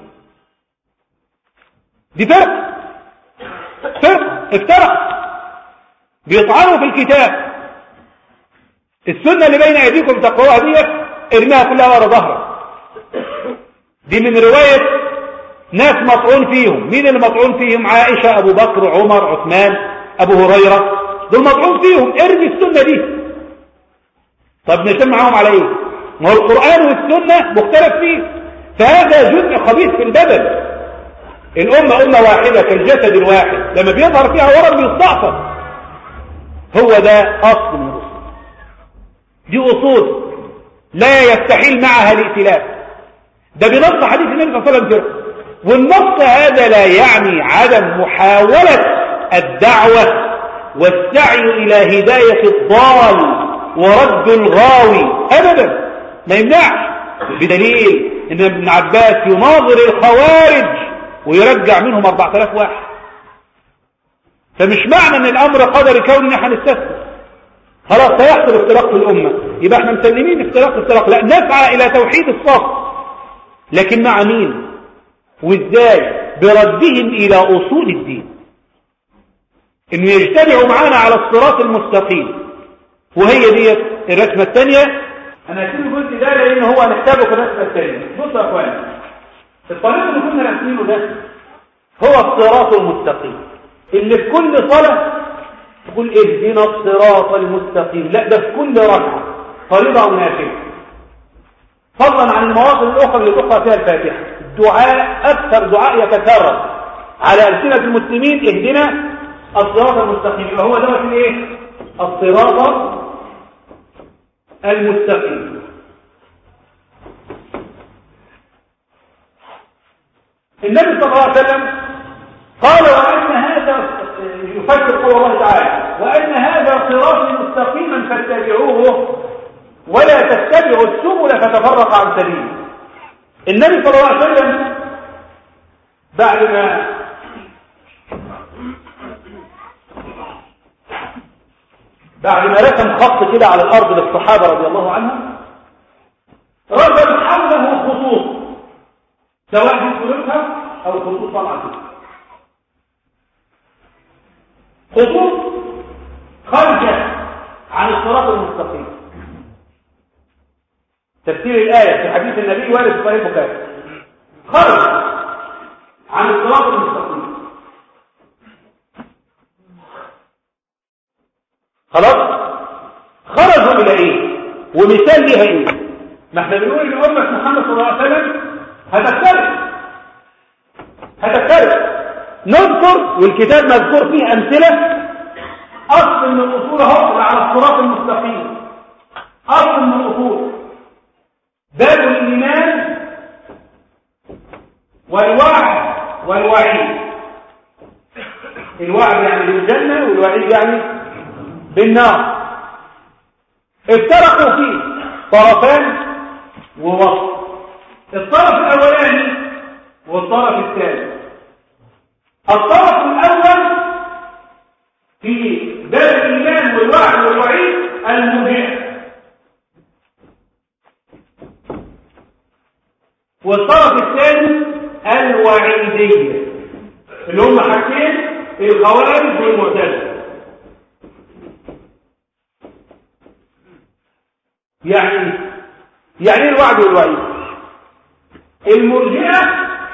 دي فرق فرق افترق بيطعنوا في الكتاب السنة اللي بين أيديكم تقروها ديت ارميها كلها ورا ظهرك دي من رواية ناس مطعون فيهم مين اللي مطعون فيهم عائشة أبو بكر عمر عثمان أبو هريرة دول مطعون فيهم ارمي السنة دي طب نتم معاهم على ايه ما هو القرآن والسنة مختلف فيه فهذا جزء خبيث في البدن الأمة أمة واحدة كالجسد الواحد لما بيظهر فيها ورم بيستعصر هو ده أصل من الأصول دي أصول لا يستحيل معها الائتلاف ده بنص حديث النبي صلى الله عليه وسلم والنص هذا لا يعني عدم محاولة الدعوة والسعي إلى هداية الضال ورد الغاوي أبدا ما يمنعش بدليل ان ابن عباس يناظر الخوارج ويرجع منهم 4000 واحد فمش معنى ان الامر قدري كوني ان احنا نستسلم خلاص سيحصل اختراق في الامه يبقى احنا مسلمين اختراق اختراق لا نسعى الى توحيد الصف لكن مع مين وازاي بردهم الى اصول الدين انه يجتمعوا معانا على الصراط المستقيم وهي ديت الرسمه الثانيه انا هسيب الجزء ده لان هو هنحتاجه في الرسمه الثانيه بصوا يا اخوان الطريق اللي كنا راسمينه ده هو الصراط المستقيم اللي في كل صلاه تقول اهدنا الصراط المستقيم لا ده في كل ركعه فريضه او نافله فضلا عن المواطن الاخرى اللي تقرا فيها الفاتحه الدعاء اكثر دعاء يتكرر على السنه المسلمين اهدنا الصراط المستقيم يبقى هو دوت الايه الصراط المستقيم النبي صلى الله عليه وسلم قال وأن هذا يفسر قول الله تعالى وأن هذا صراط مستقيما فاتبعوه ولا تتبعوا السبل فتفرق عن سبيله النبي صلى الله عليه وسلم بعد ما بعد ما رسم خط كده على الأرض للصحابة رضي الله عنهم رسم حوله خطوط سواء في سلوكها أو خطوط طلعة خطوط خارجة عن الصراط المستقيم تفسير الآية في حديث النبي وارد في صحيح البخاري خرج عن الصراط المستقيم خلاص خرجوا الى ايه ومثال ليها ايه ما احنا بنقول ان امه محمد صلى الله عليه وسلم هتختلف هتختلف نذكر والكتاب مذكور فيه امثله اصل من الاصول اهو على الصراط المستقيم اصل من الاصول باب الايمان والوعد والوعيد الوعد يعني بالجنه والوعيد يعني بالنار افترقوا فيه طرفان ووسط الطرف الاولاني والطرف الثاني الطرف الاول في باب الايمان والوعد والوعيد المبيع والطرف الثاني الوعيديه اللي هم حاجتين الخوارج والمعتزله يعني يعني ايه الوعد والوعيد المرجئه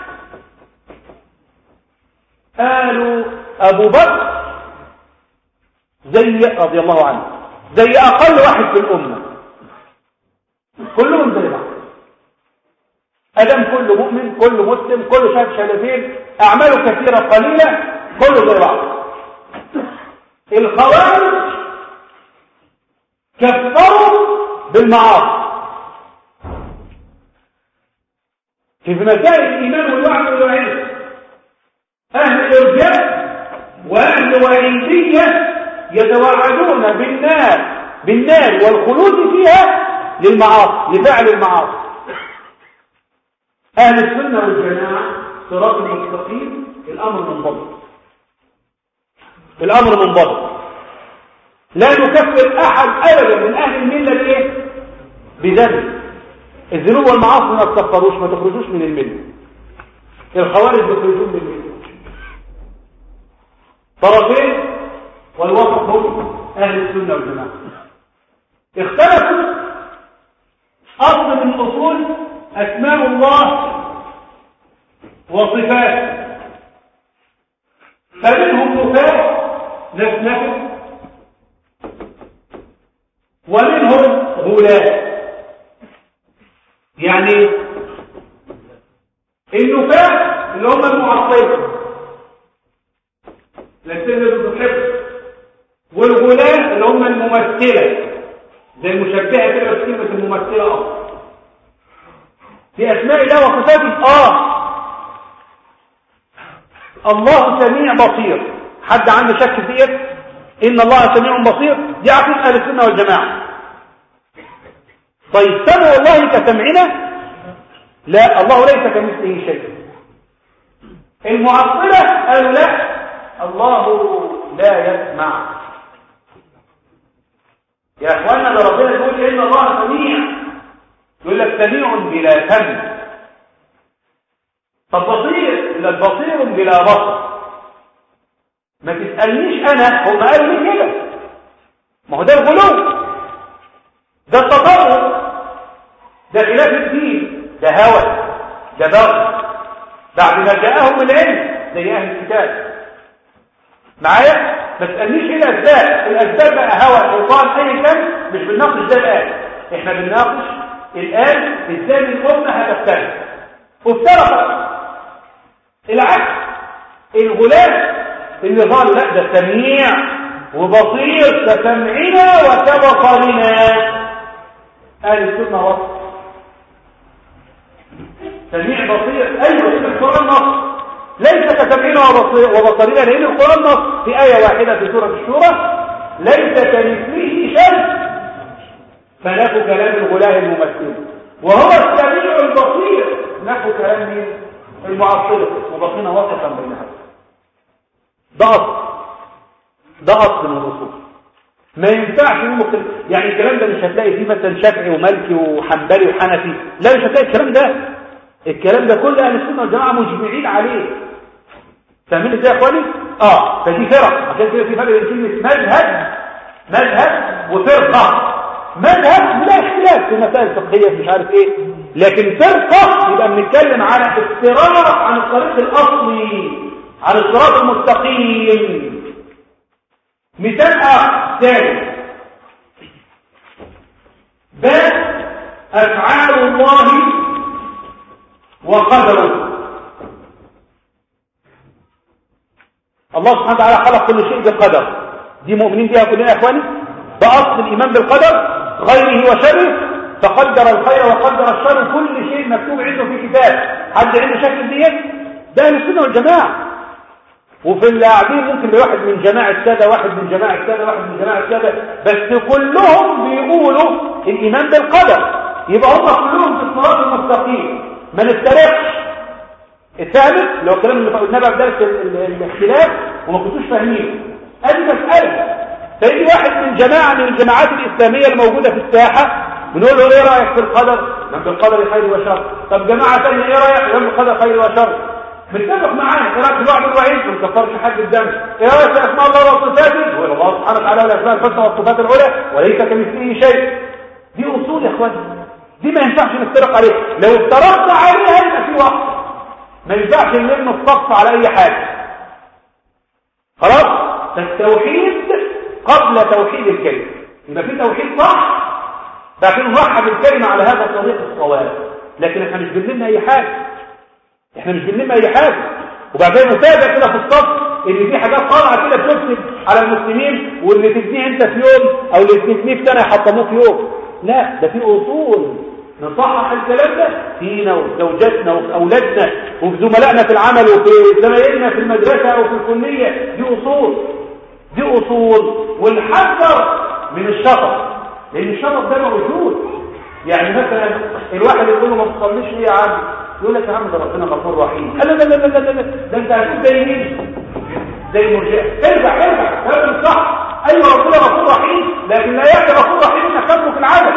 قالوا ابو بكر زي رضي الله عنه زي اقل واحد في الامه كلهم زي بعض ادم كل مؤمن كل مسلم كل شاهد شهادتين اعماله كثيره قليله كله زي بعض الخوارج كفروا بالمعاصي في مسائل الايمان والوعد والوعيد اهل الارجاء واهل وعيديه يتوعدون بالنار بالنار والخلود فيها للمعاصي لفعل المعاصي اهل السنه والجماعه صراط المستقيم الامر منضبط الامر منضبط لا نكفر احد ابدا من اهل المله ايه بذنب الذنوب والمعاصي ما تكفروش ما تخرجوش من المله الخوارج يخرجون من المله طرفين والوسط هم اهل السنه والجماعه اختلفوا اصل من اصول اسماء الله وصفاته فمنهم نفاة نفنفه ومنهم غلاة يعني النفاة اللي هم المعطلة لكن بتحب والغلاة اللي هم الممثلة زي المشبهة كده بس كلمة الممثلة أصلا في أسماء الله وصفاته آه الله سميع بصير حد عنده شك في ايه ان الله سميع بصير دي عقيده اهل السنه والجماعه طيب سمع الله كسمعنا لا الله ليس كمثله شيء المعطله قالوا لا الله لا يسمع يا اخوانا ده ربنا يقول ان الله سميع يقول لك سميع بلا سمع طب بصير إلا البصير بلا بصر ما تسألنيش أنا هم قالوا لي كده ما هو ده الغلو ده التطرف ده خلاف الدين ده هوى ده بغي بعد ما جاءهم العلم زي أهل الكتاب معايا ما تسألنيش ايه الأسباب الأسباب بقى هوى شيطان أي كان مش بنناقش ده الآن احنا بنناقش الآن ازاي الأمة هتفترق وافترقت العكس الغلاة اللي قالوا لا ده سميع وبصير كسمعنا وكبصرنا اهل السنه وصف سميع بصير ايوه في القران نص ليس كسمعنا وبصرنا لان القران نص في ايه واحده في سوره الشورى ليس كمثله شيء فنفوا كلام الغلاة الممثل وهو السميع البصير نفوا كلام مين المعطلة وبقينا وسطا بينها ده أصل ده أصل من الرسول ما ينفعش ممكن يعني الكلام ده مش هتلاقي فيه مثلا شافعي ومالكي وحنبلي وحنفي لا مش هتلاقي الكلام ده الكلام ده كل اهل السنه والجماعه مجمعين عليه فاهمين ازاي يا اخواني اه فدي فرق عشان كده في فرق بين كلمه مذهب مذهب وفرقه مذهب بلا اختلاف في مسائل فقهيه مش عارف ايه لكن فرقه يبقى بنتكلم على افتراق عن الطريق الاصلي عن الصراط المستقيم مثال اخر ثاني بل أفعال الله وقدره الله سبحانه وتعالى خلق كل شيء بالقدر دي مؤمنين بها كلنا يا اخواني ده اصل الايمان بالقدر خيره وشره فقدر الخير وقدر الشر كل شيء مكتوب عنده في كتاب حد عنده شكل ديت ده اهل السنه والجماعه وفي اللي قاعدين ممكن لواحد من جماعه الساده واحد من جماعه الساده واحد من جماعه الساده بس كلهم بيقولوا الايمان بالقدر يبقى هم كلهم في الصراط المستقيم ما نفترقش الثالث لو الكلام اللي قلناه بقى في درس الاختلاف وما كنتوش فاهمينه ادي مساله فيجي واحد من جماعه من الجماعات الاسلاميه الموجوده في الساحه بنقول له ايه رايك في القدر من بالقدر خير وشر طب جماعه ثانيه ايه رايك من بالقدر خير وشر متفق معاه ايه رايك في الوعد الوعيد ما نكفرش حد الدم ايه رايك في اسماء الله وصفاته يقول الله سبحانه وتعالى الاسماء الحسنى والصفات العلى وليس كمثله شيء دي اصول يا اخوان دي ما ينفعش نفترق عليها لو افترقنا عليها يبقى في وقت ما ينفعش نلم الصف على اي حاجه خلاص التوحيد قبل توحيد الكلمه يبقى في توحيد صح لكن نرحب الكلمه على هذا الطريق الصواب لكن احنا مش بنلم اي حاجه احنا مش بنلم اي حاجه وبعدين نتابع كده في الصف ان في حاجات طالعه كده بتفسد على المسلمين واللي تبنيه انت في يوم او اللي تبنيه في سنه يحطموه في يوم لا ده في اصول نصحح الكلام ده فينا وفي زوجاتنا وفي اولادنا وفي زملائنا في العمل وفي زمايلنا في المدرسه او في الكليه دي اصول دي اصول ونحذر من الشطط لان الشطط ده موجود يعني مثلا الواحد يقول له ما تصليش ليه يا عم يقول لك يا عم ده ربنا غفور رحيم لا لا لا لا لا لا ده انت هتقول زي مين زي المرجئه ارجع ارجع كلام صح ايوه ربنا غفور رحيم لكن لا يعني غفور رحيم انك تترك العدد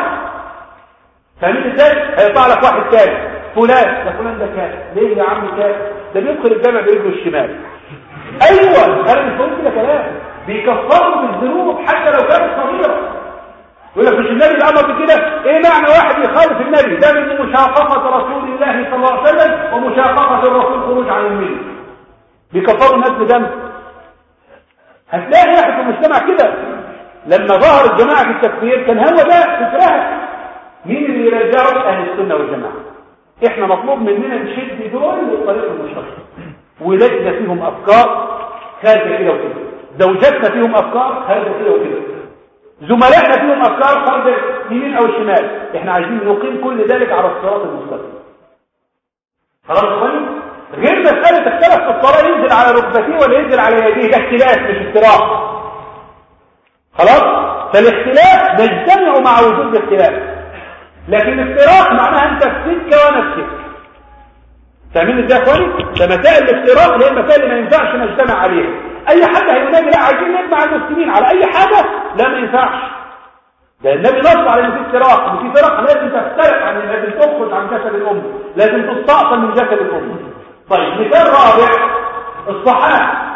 فاهمين ازاي هيطلع لك واحد تاني فلان ده فلان ده كان ليه يا عم كان ده بيدخل الجامع برجله الشمال ايوه انا مش بقول كده كلام بيكفروا بالذنوب حتى لو كانت صغيره يقول لك مش النبي الامر بكده ايه معنى واحد يخالف النبي ده من مشاققه رسول الله صلى الله عليه وسلم ومشاققه الرسول خروج عن المله بيكفروا الناس بدم هتلاقي واحد في المجتمع كده لما ظهر الجماعه في التكفير كان هو ده فكرها مين اللي يرجعه اهل السنه والجماعه احنا مطلوب مننا نشد دول للطريق المشترك ولادنا فيهم افكار خارجه كده وكده زوجاتنا فيهم افكار خارجه كده وكده زملائنا فيهم افكار خارجه يمين او شمال احنا عايزين نقيم كل ذلك على الصراط المستقيم خلاص يا اخواني غير مساله اختلف في الصلاه ينزل على ركبتيه ولا ينزل على يديه ده اختلاف مش افتراق خلاص فالاختلاف نجتمع مع وجود الاختلاف لكن الافتراق معناها انت في سكه وانا في سكه فاهمين ازاي يا اخواني فمسائل الافتراق اللي هي المسائل اللي ما ينفعش نجتمع عليها اي حد هيقول لا عايزين نجمع المسلمين على اي حاجه لا ما ينفعش ده النبي نص على ان في افتراق ان في فرق لازم تفترق عن لازم تخرج عن جسد الامه لازم تستعصم من جسد الامه طيب مثال رابع الصحابه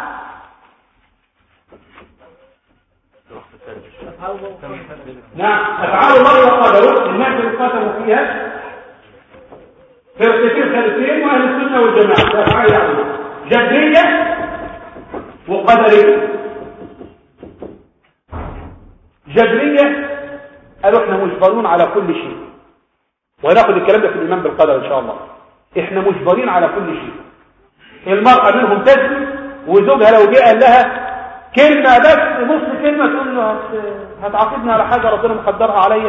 نعم افعال الله وقدره الناس اللي قسموا فيها فرقتين ثالثين واهل السنه والجماعه ده افعال يعني جبريه وقدريه جبريه قالوا احنا مجبرون على كل شيء وهناخد الكلام ده في الايمان بالقدر ان شاء الله احنا مجبرين على كل شيء المرأة منهم تزني وزوجها لو جه قال لها كلمة بس نص كلمة تقول له هتعاقبني على حاجة ربنا مقدرها عليا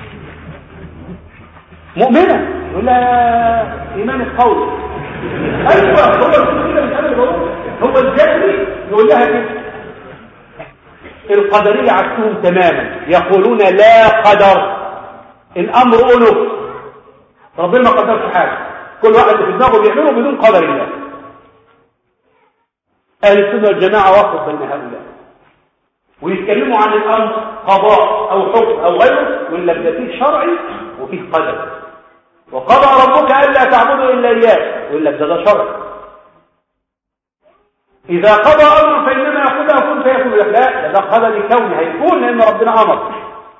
مؤمنة يقول لها إيمان القول أيوة هو الرسول كده مش أنا اللي بقول هو الجبري يقول لها كده القدرية عكسهم تماما يقولون لا قدر الأمر أنف ربنا ما قدرش حاجة كل واحد في دماغه بيعمله بدون قدر الله أهل السنة والجماعة وسط بين هؤلاء ويتكلموا عن الأمر قضاء أو حكم أو غيره وإلا ده فيه شرعي وفيه قدر وقضى ربك ألا تعبدوا إلا إياه وإلا ده ده شرعي إذا قضى أمر فإنما يقول له كن فيكون لك لا ده قدر كوني هيكون لأن ربنا أمر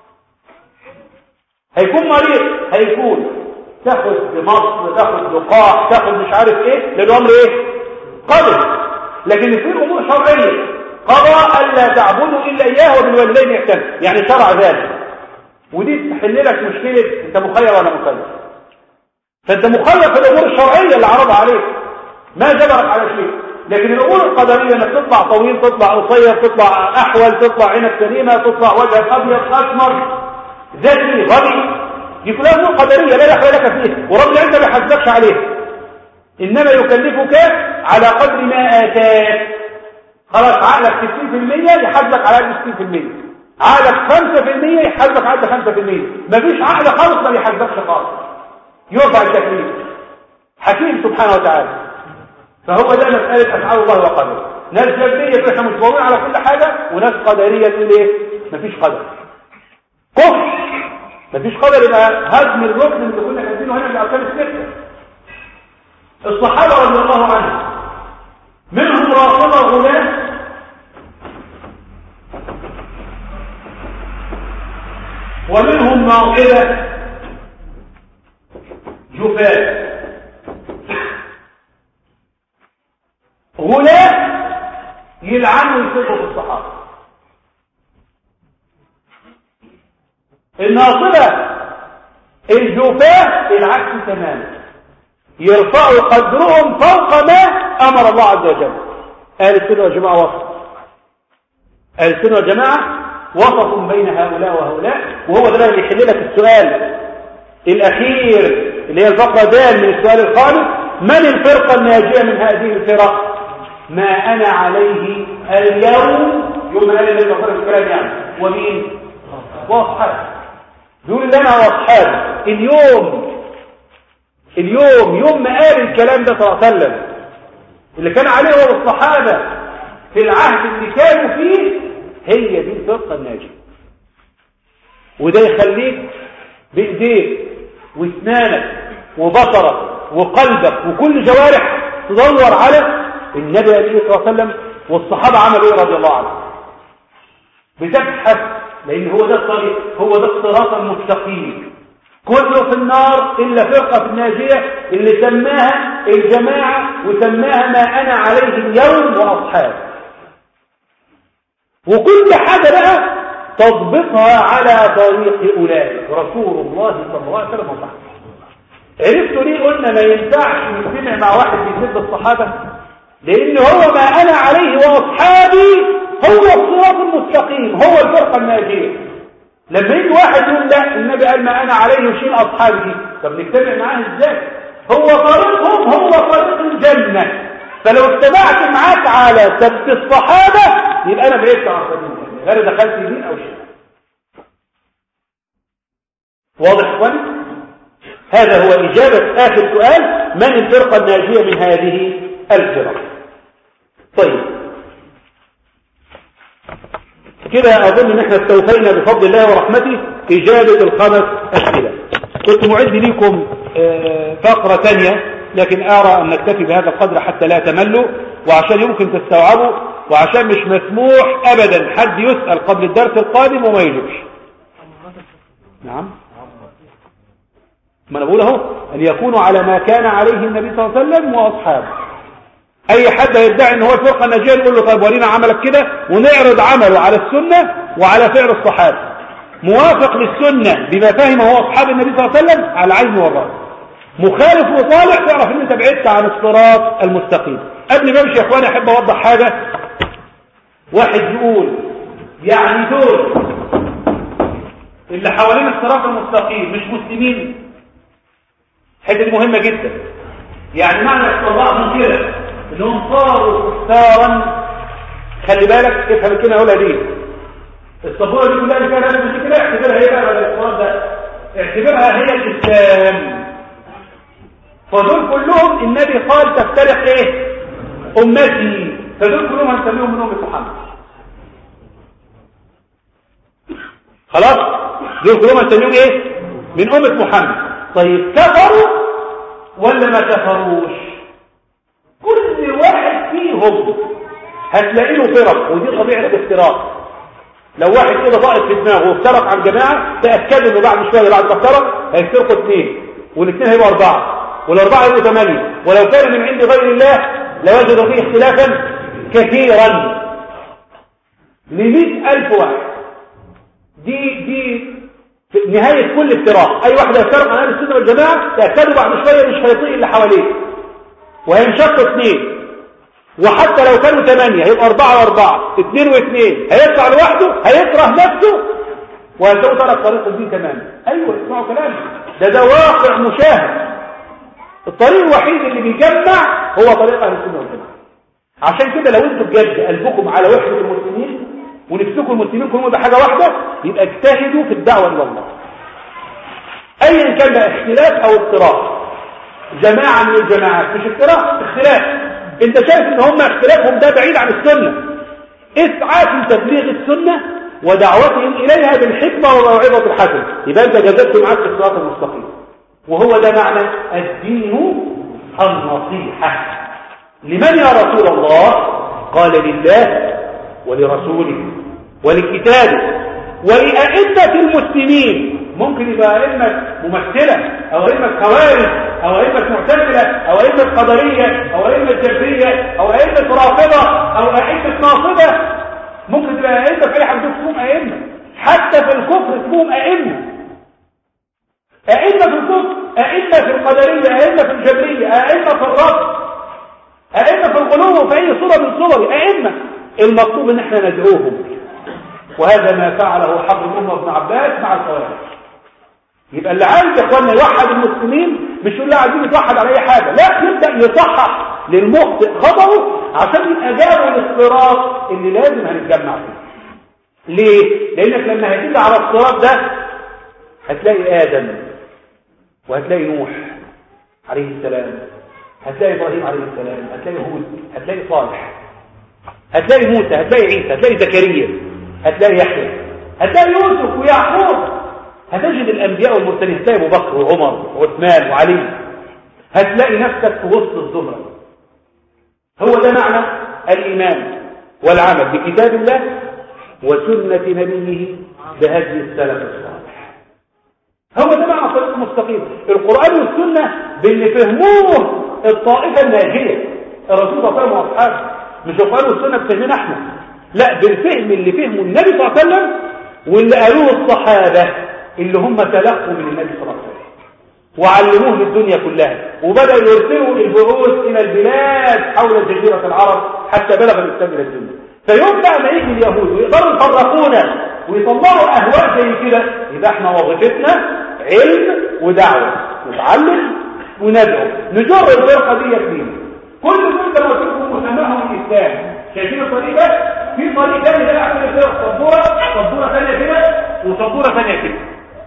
هيكون مريض هيكون تاخد بمصر تاخد لقاح تاخد مش عارف ايه لأنه أمر ايه قدر لكن في امور شرعيه قضى الا تعبدوا الا اياه وبالوالدين احسانا يعني شرع ذلك ودي تحل لك مشكله انت مخير ولا مخير فانت مخير في الامور الشرعيه اللي عرضها عليك ما جبرك على شيء لكن الامور القدريه انك تطلع طويل تطلع قصير تطلع احول تطلع عينك سليمه تطلع وجهك ابيض اسمر ذكي غبي دي كلها امور قدريه لا دخل لك فيها ورب العزه ما يحاسبكش عليها انما يكلفك على قدر ما اتاك خلاص عقلك 60% يحاسبك على 60% عقلك 5% يحاسبك على 5% مفيش عقل خالص ما يحاسبكش خالص يرفع التكليف حكيم سبحانه وتعالى فهو ده مسألة أفعال الله وقدره ناس جبرية احنا متفوقين على كل حاجة وناس قدرية تقول ايه مفيش قدر كفر مفيش قدر يبقى هزم الركن اللي كنا كاتبينه هنا من الأركان الستة الصحابة رضي الله عنهم منهم رافضة غلام ومنهم ناقلة جفاف غلام يلعنوا ويسبوا في الصحابة الناصبة الجفاف العكس تماما يرفعوا قدرهم فوق ما أمر الله عز وجل أهل السنة والجماعة وسط أهل السنة والجماعة وسط بين هؤلاء وهؤلاء وهو ده اللي يحل لك السؤال الأخير اللي هي الفقرة دال من السؤال الخامس من الفرقة الناجية من هذه الفرق ما أنا عليه اليوم يوم ما قال النبي صلى الله عليه وسلم الكلام يعني ومين واصحابه يقول ان انا واصحابي اليوم اليوم يوم ما قال الكلام ده صلى الله عليه وسلم اللي كان عليه هو الصحابة في العهد اللي كانوا فيه هي دي الفرقة الناجية وده يخليك بإيديك واسنانك وبصرك وقلبك وكل جوارح تدور على النبي عليه الصلاة والسلام والصحابة عملوا ايه رضي الله عنهم بتبحث لأن هو ده الطريق هو ده الصراط المستقيم كله في النار إلا فرقة الناجية اللي سماها الجماعة وسماها ما أنا عليه اليوم وأصحاب وكل حاجة بقى تضبطها على طريق أولئك رسول الله صلى الله عليه وسلم وصحبه عرفتوا ليه قلنا ما ينفعش نجتمع مع واحد بيسب الصحابة لأن هو ما أنا عليه وأصحابي هو الصراط المستقيم هو الفرقة الناجية لما يجي واحد يقول لا النبي قال ما انا عليه وشيل اصحابي طب نتبع معاه ازاي هو طريقهم هو طريق الجنه فلو اتبعت معاك على سبت الصحابه يبقى انا بعدت عن سبيل غير دخلت يمين او شمال واضح اخواني هذا هو اجابه اخر سؤال من الفرقه الناجيه من هذه الفرق طيب كده أظن ان احنا استوفينا بفضل الله ورحمته إجابة الخمس أسئلة كنت معد لكم فقرة ثانية لكن أرى أن نكتفي بهذا القدر حتى لا تملوا وعشان يمكن تستوعبوا وعشان مش مسموح أبدا حد يسأل قبل الدرس القادم وما يجبش نعم ما أنا بقول اهو أن يكونوا على ما كان عليه النبي صلى الله عليه وسلم وأصحابه اي حد يدعي ان هو الفرقه الناجيه نقول له طيب ورينا عملك كده ونعرض عمله على السنه وعلى فعل الصحابه موافق للسنه بما فهمه هو اصحاب النبي صلى الله عليه وسلم على العين والراس مخالف وطالع تعرف ان انت بعدت عن الصراط المستقيم قبل ما امشي يا اخواني احب اوضح حاجه واحد يقول يعني دول اللي حوالين الصراط المستقيم مش مسلمين الحته دي مهمه جدا يعني معنى اصطلاحهم كده انهم صاروا كفارا خلي بالك افهم الكلمه اقولها دي الصبوره دي كلها اللي فيها نفس كده اعتبرها هي بقى الاصرار ده اعتبرها هي الاسلام فدول كلهم النبي قال تفترق ايه امتي فدول كلهم هنسميهم من امه محمد خلاص دول كلهم هنسميهم ايه من امه محمد طيب كفروا ولا ما كفروش كل واحد فيهم هتلاقي له فرق ودي طبيعه الافتراق لو واحد كده ضاقت في دماغه وافترق عن جماعه تاكدوا انه بعد شويه بعد ما افترق هيفترقوا اثنين والاثنين هيبقوا اربعه والاربعه يبقوا ثمانيه ولو كان من عند غير الله لوجدوا فيه اختلافا كثيرا لمئة ألف واحد دي دي في نهاية كل افتراق أي واحد يفترق عن أهل السنة والجماعة يكاد بعد شوية مش هيطيق اللي حواليه وهينشق اثنين وحتى لو كانوا ثمانية هيبقى أربعة وأربعة اثنين واثنين هيطلع لوحده هيكره نفسه وهيسوي ترك طريق الدين تماما أيوة اسمعوا كلامي ده ده واقع مشاهد الطريق الوحيد اللي بيجمع هو طريق أهل السنة والجماعة عشان كده لو انتوا بجد قلبكم على وحدة المسلمين ونفسكم المسلمين كلهم بحاجة واحدة يبقى اجتهدوا في الدعوة إلى الله أيا كان بقى اختلاف أو اضطراب جماعة من الجماعات مش اختلاف اختلاف انت شايف ان هم اختلافهم ده بعيد عن السنة اسعى في تبليغ السنة ودعوتهم إليها بالحكمة والموعظة الحسنة يبقى انت جذبت معاك الصراط المستقيم وهو ده معنى الدين النصيحة لمن يا رسول الله قال لله ولرسوله ولكتابه ولأئمة المسلمين ممكن يبقى أئمة ممثلة أو أئمة خوارج أو أئمة معتزلة أو أئمة قدرية أو أئمة جبرية أو أئمة رافضة أو أئمة ناصبة ممكن تبقى أئمة في أي حد اسمهم أئمة حتى في الكفر اسمهم أئمة أئمة في الكفر أئمة في القدرية أئمة في الجبرية أئمة في الرفض أئمة في الغلو في أي صورة من صور أئمة المطلوب ان احنا ندعوهم وهذا ما فعله حبر الأمة ابن عباس مع الخوارج يبقى اللي عايز يا اخوانا يوحد المسلمين مش يقول لا عايزين نتوحد على اي حاجه لا يبدا يصحح للمخطئ خطأه عشان يبقى جابوا الاصطراط اللي لازم هنتجمع فيه ليه لانك لما هتيجي على الصراط ده هتلاقي ادم وهتلاقي نوح عليه السلام هتلاقي ابراهيم عليه السلام هتلاقي هود هتلاقي صالح هتلاقي موسى هتلاقي عيسى هتلاقي زكريا هتلاقي يحيى هتلاقي يوسف ويعقوب هتجد الانبياء والمرسلين هتلاقي ابو بكر وعمر وعثمان وعلي هتلاقي نفسك في وسط الزمره هو ده معنى الايمان والعمل بكتاب الله وسنه نبيه بهدي السلف الصالح هو ده معنى الطريق المستقيم القران والسنه باللي فهموه الطائفه الناجيه الرسول صلى الله عليه وسلم واصحابه مش القرآن والسنة بفهمنا احنا لا بالفهم اللي فهمه النبي صلى الله عليه وسلم واللي قالوه الصحابة اللي هم تلقوا من النبي صلى الله عليه وسلم وعلموه للدنيا كلها وبدأوا يرسلوا البعوث إلى البلاد حول جزيرة العرب حتى بلغ الإسلام إلى الدنيا فيوم بقى ما يجي اليهود ويقدروا يفرقونا ويطلعوا أهواء زي كده يبقى احنا وظيفتنا علم ودعوة نتعلم وندعو نجر الفرقة دي فينا كل دول لما تكون مسماهم الاسلام شايفين الطريق ده في طريق تاني ده عشان كده سبوره سبوره ثانيه كده وسبوره ثانيه كده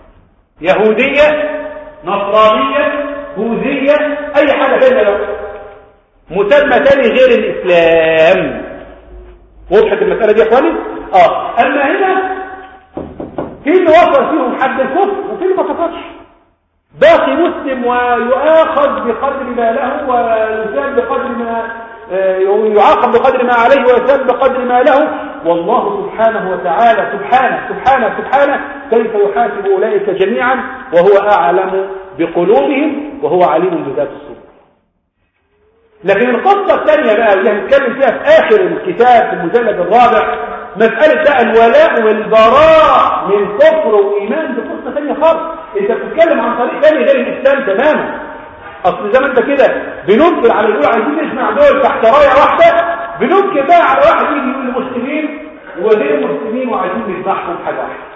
يهوديه نصرانيه بوذيه اي حاجه ثانيه لو مسمى ثاني غير الاسلام وضحت المساله دي يا اخواني اه اما هنا في اللي وصل فيهم حد الكفر وفي اللي ما وصلش باقي مسلم ويؤاخذ بقدر ما له ويسال بقدر ما يعاقب بقدر ما عليه ويسال بقدر ما له والله سبحانه وتعالى سبحانه سبحانه سبحانه كيف يحاسب أولئك جميعا وهو أعلم بقلوبهم وهو عليم بذات الصدور لكن القصة الثانية بقى اللي هنتكلم فيها في آخر الكتاب في المجلد الرابع مسألة بقى الولاء والبراء من كفر وإيمان دي قصة ثانية خالص انت بتتكلم عن طريق ثاني غير الإسلام تماما أصل زي ما انت كده بننكر على دول عايزين نسمع دول تحت راية واحدة بننكر بقى على واحد يجي يقول المسلمين وغير المسلمين وعايزين نذبحهم حاجة واحدة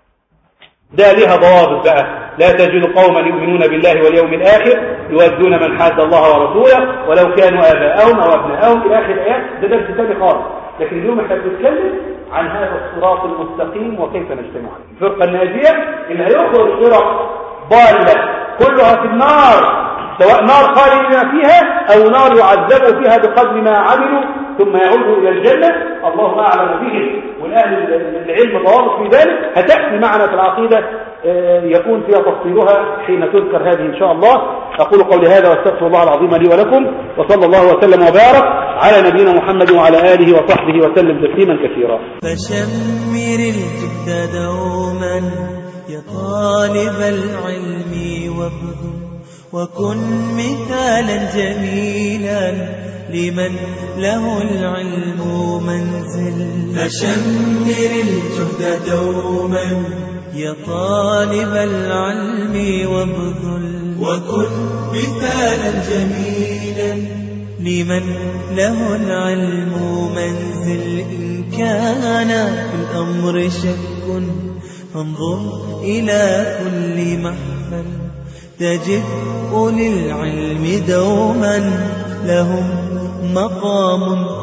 ده ليها ضوابط بقى لا تجد قوما يؤمنون بالله واليوم الآخر يودون من حاد الله ورسوله ولو كانوا آباءهم أو أبناءهم إلى آخر الآيات ده درس ثاني خالص لكن اليوم احنا بنتكلم عن هذا الصراط المستقيم وكيف نجتمع عليه الفرقة الناجية اللي هيخرج فرق ضالة كلها في النار سواء نار خالدين فيها أو نار يعذبوا فيها بقدر ما عملوا ثم يعودوا إلى الجنة الله أعلم به والأهل العلم ضوابط في ذلك هتأتي معنا في العقيدة يكون فيها تفصيلها حين تذكر هذه إن شاء الله أقول قولي هذا واستغفر الله العظيم لي ولكم وصلى الله وسلم وبارك على نبينا محمد وعلى آله وصحبه وسلم تسليما كثيرا فشمر الجد دوما يا طالب العلم وابذل وكن مثالا جميلا لمن له العلم منزل فشمر الجهد دوما يا طالب العلم وابذل وكن مثالا جميلا لمن له العلم منزل إن كان في الأمر شك فانظر إلى كل محفل تجد أولي العلم دوما لهم مقام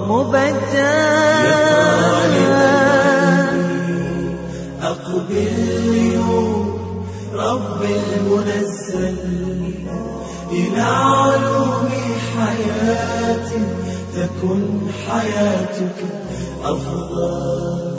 مبجل أقبل لنور رب المنزل إلى علوم حياتي تكن حياتك أفضل